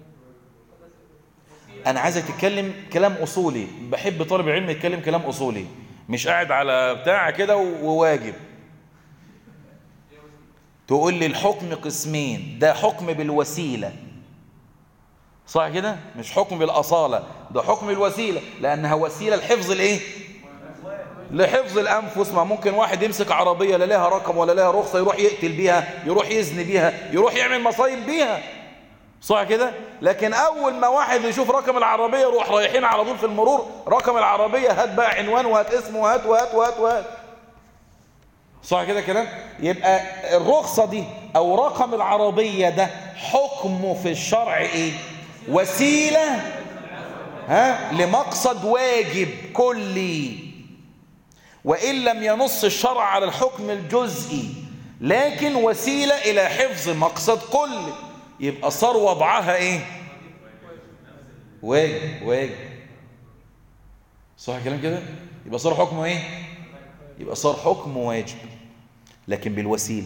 A: انا عايزك تتكلم كلام اصولي بحب طالب العلم يتكلم كلام اصولي مش قاعد على بتاع كده وواجب تقول لي الحكم قسمين ده حكم بالوسيله صح كده مش حكم بالاصاله ده حكم الوسيله لانها وسيله لحفظ الايه لحفظ الانفس ما ممكن واحد يمسك عربيه لا لها رقم ولا لها رخصه يروح يقتل بيها يروح يزني بيها يروح يعمل مصايب بيها صح كده لكن اول ما واحد يشوف رقم العربيه يروح رايحين على طول في المرور رقم العربيه هات بقى عنوان وهات اسمه وهات وهات وهات وهات صح كده كلام يبقى الرخصه دي او رقم العربيه ده حكمه في الشرع ايه وسيله ها لمقصد واجب كلي وان لم ينص الشرع على الحكم الجزئي لكن وسيله الى حفظ مقصد كلي يبقى صار وضعها ايه واجب واجب صح الكلام كده يبقى صار حكمه ايه يبقى صار حكم واجب لكن بالوسيله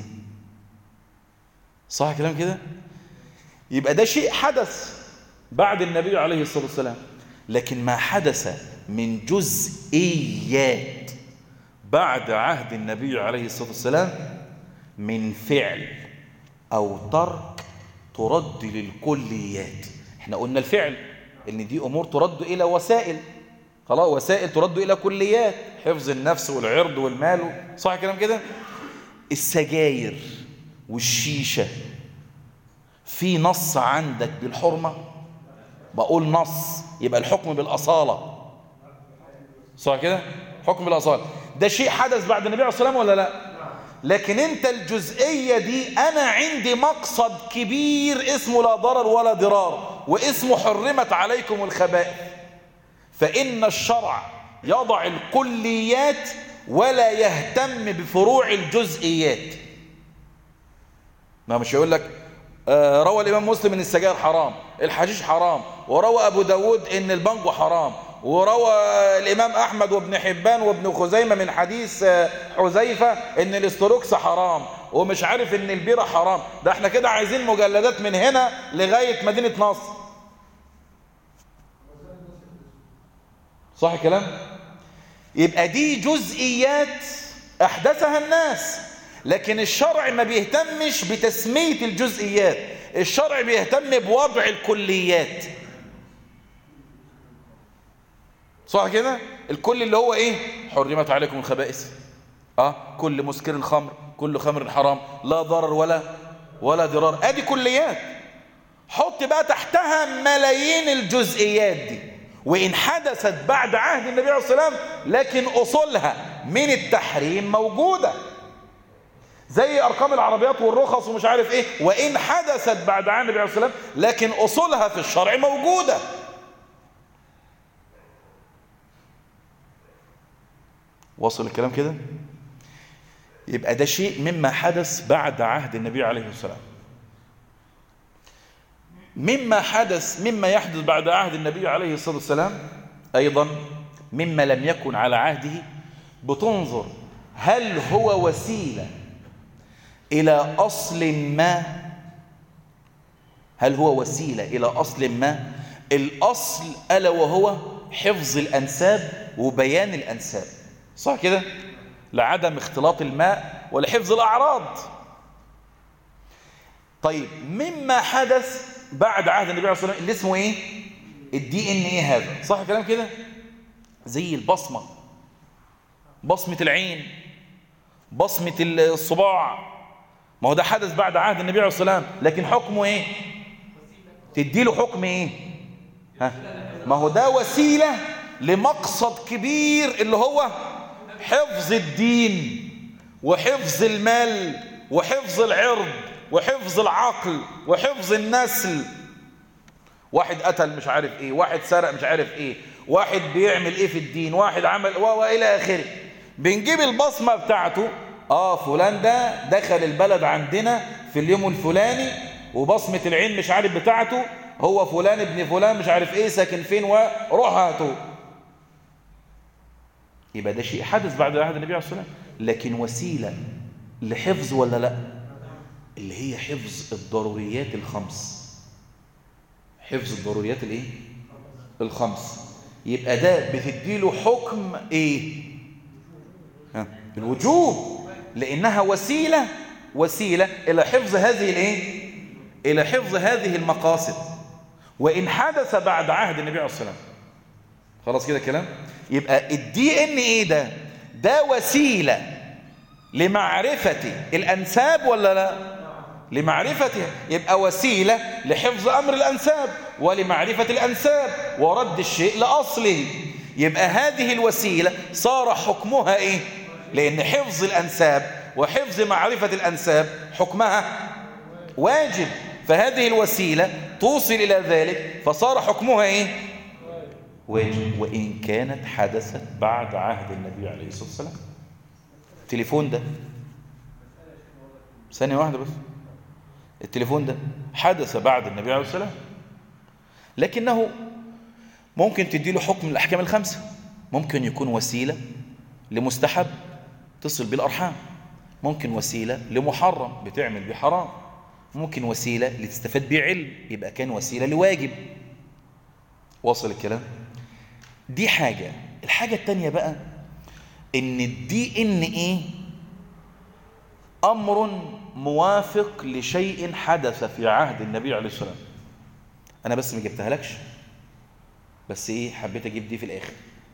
A: صح الكلام كده يبقى ده شيء حدث بعد النبي عليه الصلاه والسلام لكن ما حدث من جزئيات بعد عهد النبي عليه الصلاه والسلام من فعل او ترك ترد للكليات احنا قلنا الفعل ان دي امور ترد الى وسائل خلاص وسائل ترد الى كليات حفظ النفس والعرض والمال صح الكلام كده السجاير والشيشه في نص عندك بالحرمه بقول نص يبقى الحكم بالاصاله صح كده حكم بالاصاله ده شيء حدث بعد النبي عليه الصلاه والسلام ولا لا لكن انت الجزئية دي انا عندي مقصد كبير اسمه لا ضرر ولا ضرار واسمه حرمت عليكم الخبائث فان الشرع يضع الكليات ولا يهتم بفروع الجزئيات ما مش يقول لك آه، روى الإمام مسلم إن السجاير حرام الحشيش حرام وروى أبو داود إن البنجو حرام وروى الإمام أحمد وابن حبان وابن خزيمة من حديث آه، حذيفة إن الاستروكس حرام ومش عارف إن البيرة حرام ده احنا كده عايزين مجلدات من هنا لغاية مدينة نصر صح الكلام يبقى دي جزئيات أحدثها الناس لكن الشرع ما بيهتمش بتسمية الجزئيات الشرع بيهتم بوضع الكليات صح كده الكل اللي هو ايه حرمت عليكم الخبائث اه كل مسكر خمر كل خمر حرام لا ضرر ولا ولا ضرار ادي كليات حط بقى تحتها ملايين الجزئيات دي وإن حدثت بعد عهد النبي عليه الصلاة والسلام لكن أصولها من التحريم موجودة زي أرقام العربيات والرخص ومش عارف إيه وإن حدثت بعد عهد النبي عليه الصلاة والسلام لكن أصولها في الشرع موجودة وصل الكلام كده يبقى ده شيء مما حدث بعد عهد النبي عليه السلام مما حدث مما يحدث بعد عهد النبي عليه الصلاة والسلام أيضا مما لم يكن على عهده بتنظر هل هو وسيلة إلى أصل ما هل هو وسيلة إلى أصل ما الأصل ألا وهو حفظ الأنساب وبيان الأنساب صح كده لعدم اختلاط الماء ولحفظ الأعراض طيب مما حدث بعد عهد النبي عليه الصلاة والسلام اللي اسمه ايه الدي ان ايه هذا صح الكلام كده زي البصمة بصمة العين بصمة الصباع ما هو ده حدث بعد عهد النبي عليه الصلاة والسلام لكن حكمه ايه تديله حكم ايه ها ما هو ده وسيلة لمقصد كبير اللي هو حفظ الدين وحفظ المال وحفظ العرض وحفظ العقل وحفظ النسل واحد قتل مش عارف ايه واحد سرق مش عارف ايه واحد بيعمل ايه في الدين واحد عمل والى اخره بنجيب البصمة بتاعته اه فلان ده دخل البلد عندنا في اليوم الفلاني وبصمة العين مش عارف بتاعته هو فلان ابن فلان مش عارف ايه ساكن فين وروح هاته يبقى ده شيء حدث بعد عهد النبي عليه الصلاة والسلام لكن وسيلة لحفظ ولا لا اللي هي حفظ الضروريات الخمس حفظ الضروريات الايه الخمس يبقى ده بتديله حكم ايه ها الوجوب لانها وسيله وسيله الى حفظ هذه الايه الى حفظ هذه المقاصد وان حدث بعد عهد النبي عليه الصلاه والسلام خلاص كده كلام يبقى الدي ان ايه ده ده وسيله لمعرفه الانساب ولا لا لمعرفتها يبقى وسيلة لحفظ أمر الأنساب ولمعرفة الأنساب ورد الشيء لأصله يبقى هذه الوسيلة صار حكمها إيه لأن حفظ الأنساب وحفظ معرفة الأنساب حكمها واجب فهذه الوسيلة توصل إلى ذلك فصار حكمها إيه واجب وإن كانت حدثت بعد عهد النبي عليه الصلاة والسلام التليفون ده ثانية واحدة بس التليفون ده حدث بعد النبي عليه الصلاة والسلام لكنه ممكن تديله حكم الأحكام الخمسة ممكن يكون وسيلة لمستحب تصل بالأرحام ممكن وسيلة لمحرم بتعمل بحرام ممكن وسيلة لتستفاد بيه علم يبقى كان وسيلة لواجب واصل الكلام دي حاجة الحاجة التانية بقى ان الدي ان ايه امر موافق لشيء حدث في عهد النبي عليه الصلاة والسلام أنا بس ما جبتها لكش بس إيه حبيت أجيب دي في الآخر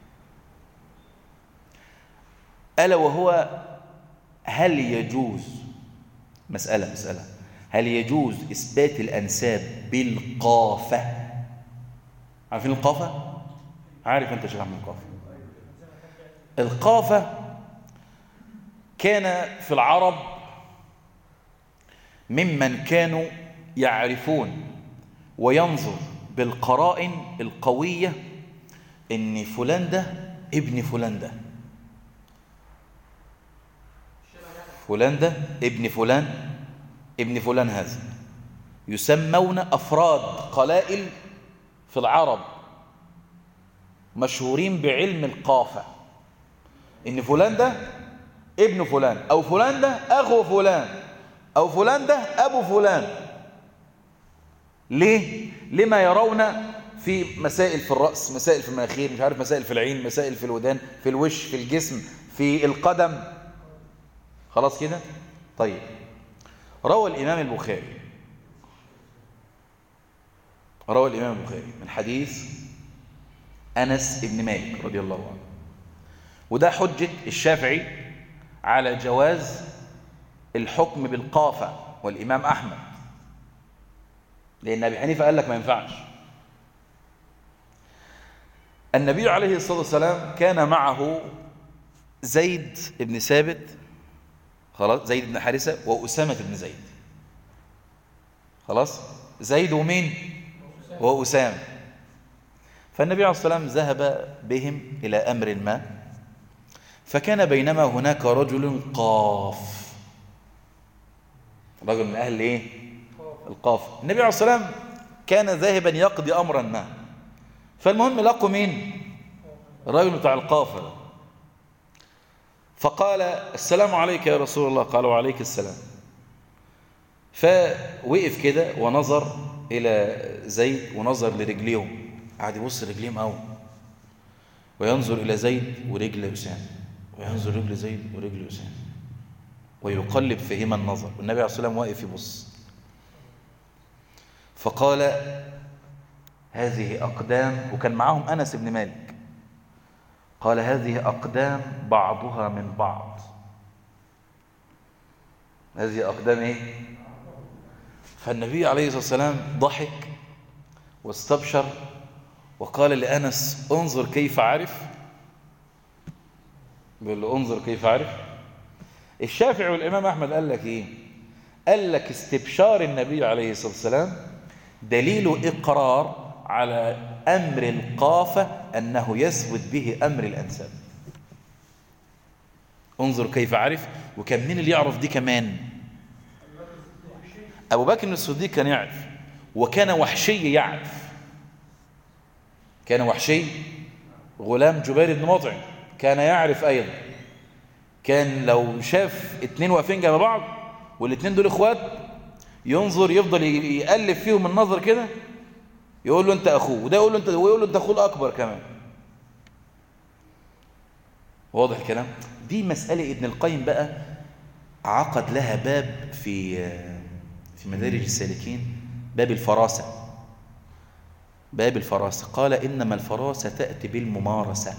A: ألا وهو هل يجوز مسألة مسألة هل يجوز إثبات الأنساب بالقافة عارفين القافة؟ عارف أنت شيخ من القافة القافة كان في العرب ممن كانوا يعرفون وينظر بالقرائن القوية ان فلان ده ابن فلان ده فلان ده ابن فلان ابن فلان هذا يسمون أفراد قلائل في العرب مشهورين بعلم القافة إن فلان ده ابن فلان أو فلان ده أخو فلان أو فلان ده أبو فلان ليه؟ لما يرون في مسائل في الرأس مسائل في المناخير مش عارف مسائل في العين مسائل في الودان في الوش في الجسم في القدم خلاص كده طيب روى الإمام البخاري روى الإمام البخاري من حديث أنس بن مالك رضي الله عنه وده حجة الشافعي على جواز الحكم بالقافة والإمام أحمد لأن أبي حنيفة قال لك ما ينفعش النبي عليه الصلاة والسلام كان معه زيد بن ثابت خلاص زيد بن حارثة وأسامة بن زيد خلاص زيد ومين وأسامة فالنبي عليه الصلاة والسلام ذهب بهم إلى أمر ما فكان بينما هناك رجل قاف رجل من أهل إيه؟ القاف النبي عليه الصلاة والسلام كان ذاهبا يقضي أمرا ما فالمهم لقوا مين الرجل بتاع القافة ده فقال السلام عليك يا رسول الله قال وعليك السلام فوقف كده ونظر إلى زيد ونظر لرجليهم قعد يبص رجليهم قوي وينظر إلى زيد ورجل أسامة وينظر رجل زيد ورجل أسامة ويقلب فيهما النظر والنبي عليه الصلاة والسلام واقف يبص فقال هذه أقدام وكان معاهم أنس بن مالك قال هذه أقدام بعضها من بعض هذه أقدام إيه؟ فالنبي عليه الصلاة والسلام ضحك واستبشر وقال لأنس انظر كيف عرف بيقول له انظر كيف عرف الشافعي والإمام أحمد قال لك إيه قال لك استبشار النبي عليه الصلاة والسلام دليل إقرار على أمر القافة أنه يثبت به أمر الأنساب انظر كيف عرف وكان مين اللي يعرف دي كمان أبو بكر الصديق كان يعرف وكان وحشي يعرف كان وحشي غلام جبير بن مطعم كان يعرف أيضا كان لو شاف اتنين واقفين جنب بعض والاتنين دول اخوات ينظر يفضل يقلب فيهم النظر كده يقول له انت اخوه وده يقول له انت ويقول له انت اخوه الاكبر كمان واضح الكلام دي مسألة ابن القيم بقى عقد لها باب في في مدارج السالكين باب الفراسة باب الفراسة قال إنما الفراسة تأتي بالممارسة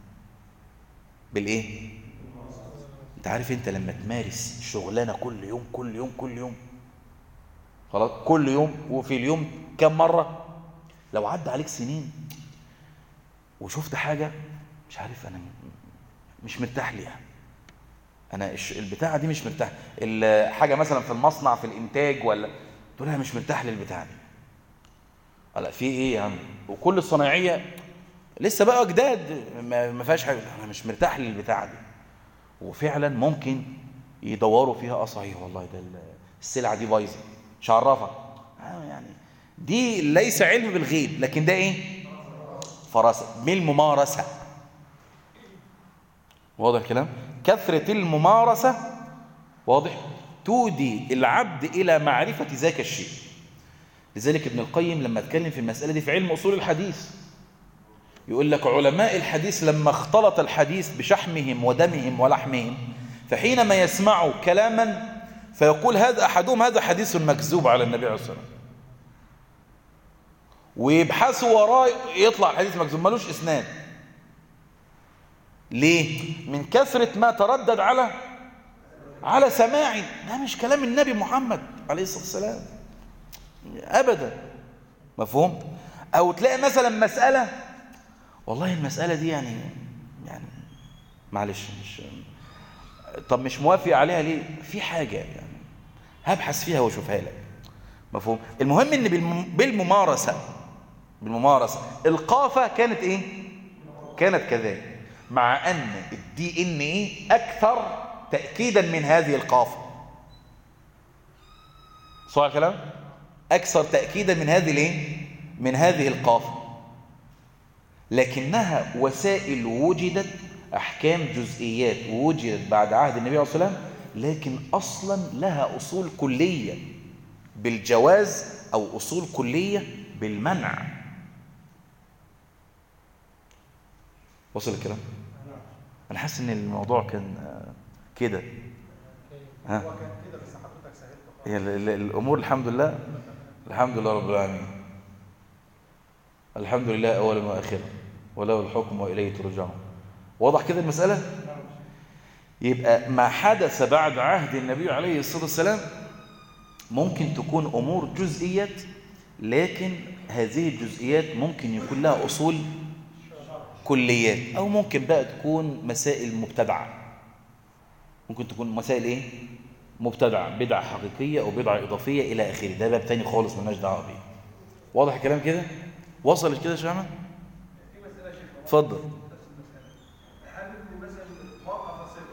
A: بالإيه؟ أنت عارف أنت لما تمارس شغلانة كل يوم كل يوم كل يوم خلاص كل يوم وفي اليوم كم مرة لو عدى عليك سنين وشفت حاجة مش عارف أنا مش مرتاح ليها أنا البتاعة دي مش مرتاح حاجة مثلا في المصنع في الإنتاج ولا تقول أنا مش مرتاح للبتاعة دي لا في إيه يا عم وكل الصنايعية لسه بقى جداد ما فيهاش حاجة أنا مش مرتاح للبتاعة دي وفعلا ممكن يدوروا فيها اه صحيح والله ده السلعة دي بايظة مش عرفك يعني دي ليس علم بالغيب لكن ده ايه فراسة بالممارسة واضح الكلام كثرة الممارسة واضح تودي العبد إلى معرفة ذاك الشيء لذلك ابن القيم لما اتكلم في المسألة دي في علم أصول الحديث يقول لك علماء الحديث لما اختلط الحديث بشحمهم ودمهم ولحمهم فحينما يسمعوا كلاما فيقول هذا أحدهم هذا حديث مكذوب على النبي عليه الصلاة والسلام ويبحثوا وراه يطلع الحديث مكذوب ملوش إسناد ليه؟ من كثرة ما تردد على على سماعي ده مش كلام النبي محمد عليه الصلاة والسلام أبدا مفهوم؟ أو تلاقي مثلا مسألة والله المسألة دي يعني يعني معلش مش طب مش موافق عليها ليه في حاجة يعني هبحث فيها واشوفها لك مفهوم المهم ان بالممارسة بالممارسة القافة كانت ايه كانت كذلك مع ان الدي ان ايه اكثر تأكيدا من هذه القافة صح الكلام أكثر تأكيدا من هذه الايه من هذه القافة لكنها وسائل وجدت أحكام جزئيات وجدت بعد عهد النبي عليه الصلاة والسلام لكن أصلا لها أصول كلية بالجواز أو أصول كلية بالمنع وصل الكلام أنا حاسس إن الموضوع كان آه، كده ها
C: هو كان كده بس حضرتك سهلت خالص
A: هي ال- ال- الأمور الحمد لله الحمد لله رب العالمين الحمد لله أولا وآخرا وله الحكم وإليه ترجعون واضح كده المسألة يبقى ما حدث بعد عهد النبي عليه الصلاة والسلام ممكن تكون أمور جزئيات لكن هذه الجزئيات ممكن يكون لها أصول كليات أو ممكن بقى تكون مسائل مبتدعة ممكن تكون مسائل إيه؟ مبتدعة بدعة حقيقية أو بدعة إضافية إلى آخره ده باب تاني خالص ملناش دعوة بيه واضح الكلام كده؟ وصلت كده يا شيخ أحمد؟
B: في مسألة يا شيخ
A: اتفضل
B: نفس المسألة هل إن مثلا مرأة فاسقة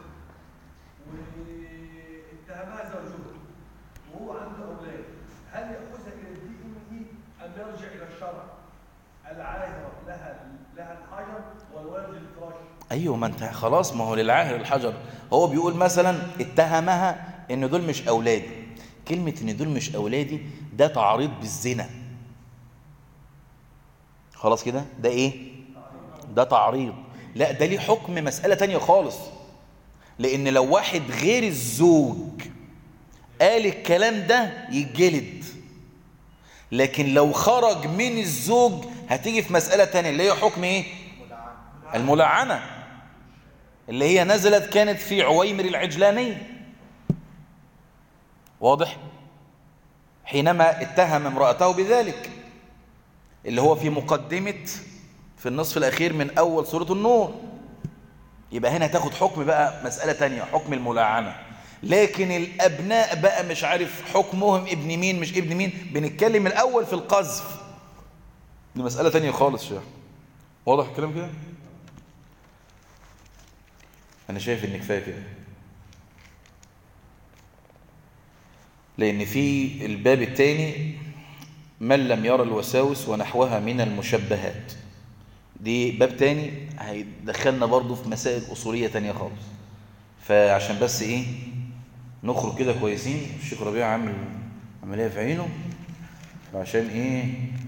B: واتهمها زوجها وهو عنده أولاد هل يأخذها إلى الدي إن إي أم يرجع إلى الشرع العاهرة لها لها الحجر والولد الفراش
A: ايوه ما انت خلاص ما هو للعاهر الحجر هو بيقول مثلا اتهمها ان دول مش اولادي كلمه ان دول مش اولادي ده تعريض بالزنا خلاص كده ده ايه ده تعريض لا ده ليه حكم مساله تانية خالص لان لو واحد غير الزوج قال الكلام ده يتجلد لكن لو خرج من الزوج هتيجي في مساله تانية اللي هي حكم ايه الملعنة اللي هي نزلت كانت في عويمر العجلانية واضح حينما اتهم امرأته بذلك اللي هو في مقدمة في النصف الأخير من أول سورة النور يبقى هنا تاخد حكم بقى مسألة تانية حكم الملاعنة لكن الأبناء بقى مش عارف حكمهم ابن مين مش ابن مين بنتكلم الأول في القذف دي مسألة تانية خالص شيخ واضح الكلام كده أنا شايف إن كفاية كده لأن في الباب الثاني من لم يرى الوساوس ونحوها من المشبهات دي باب تاني هيدخلنا برضو في مسائل أصولية تانية خالص فعشان بس إيه نخرج كده كويسين الشيخ ربيع عامل عملية في عينه فعشان إيه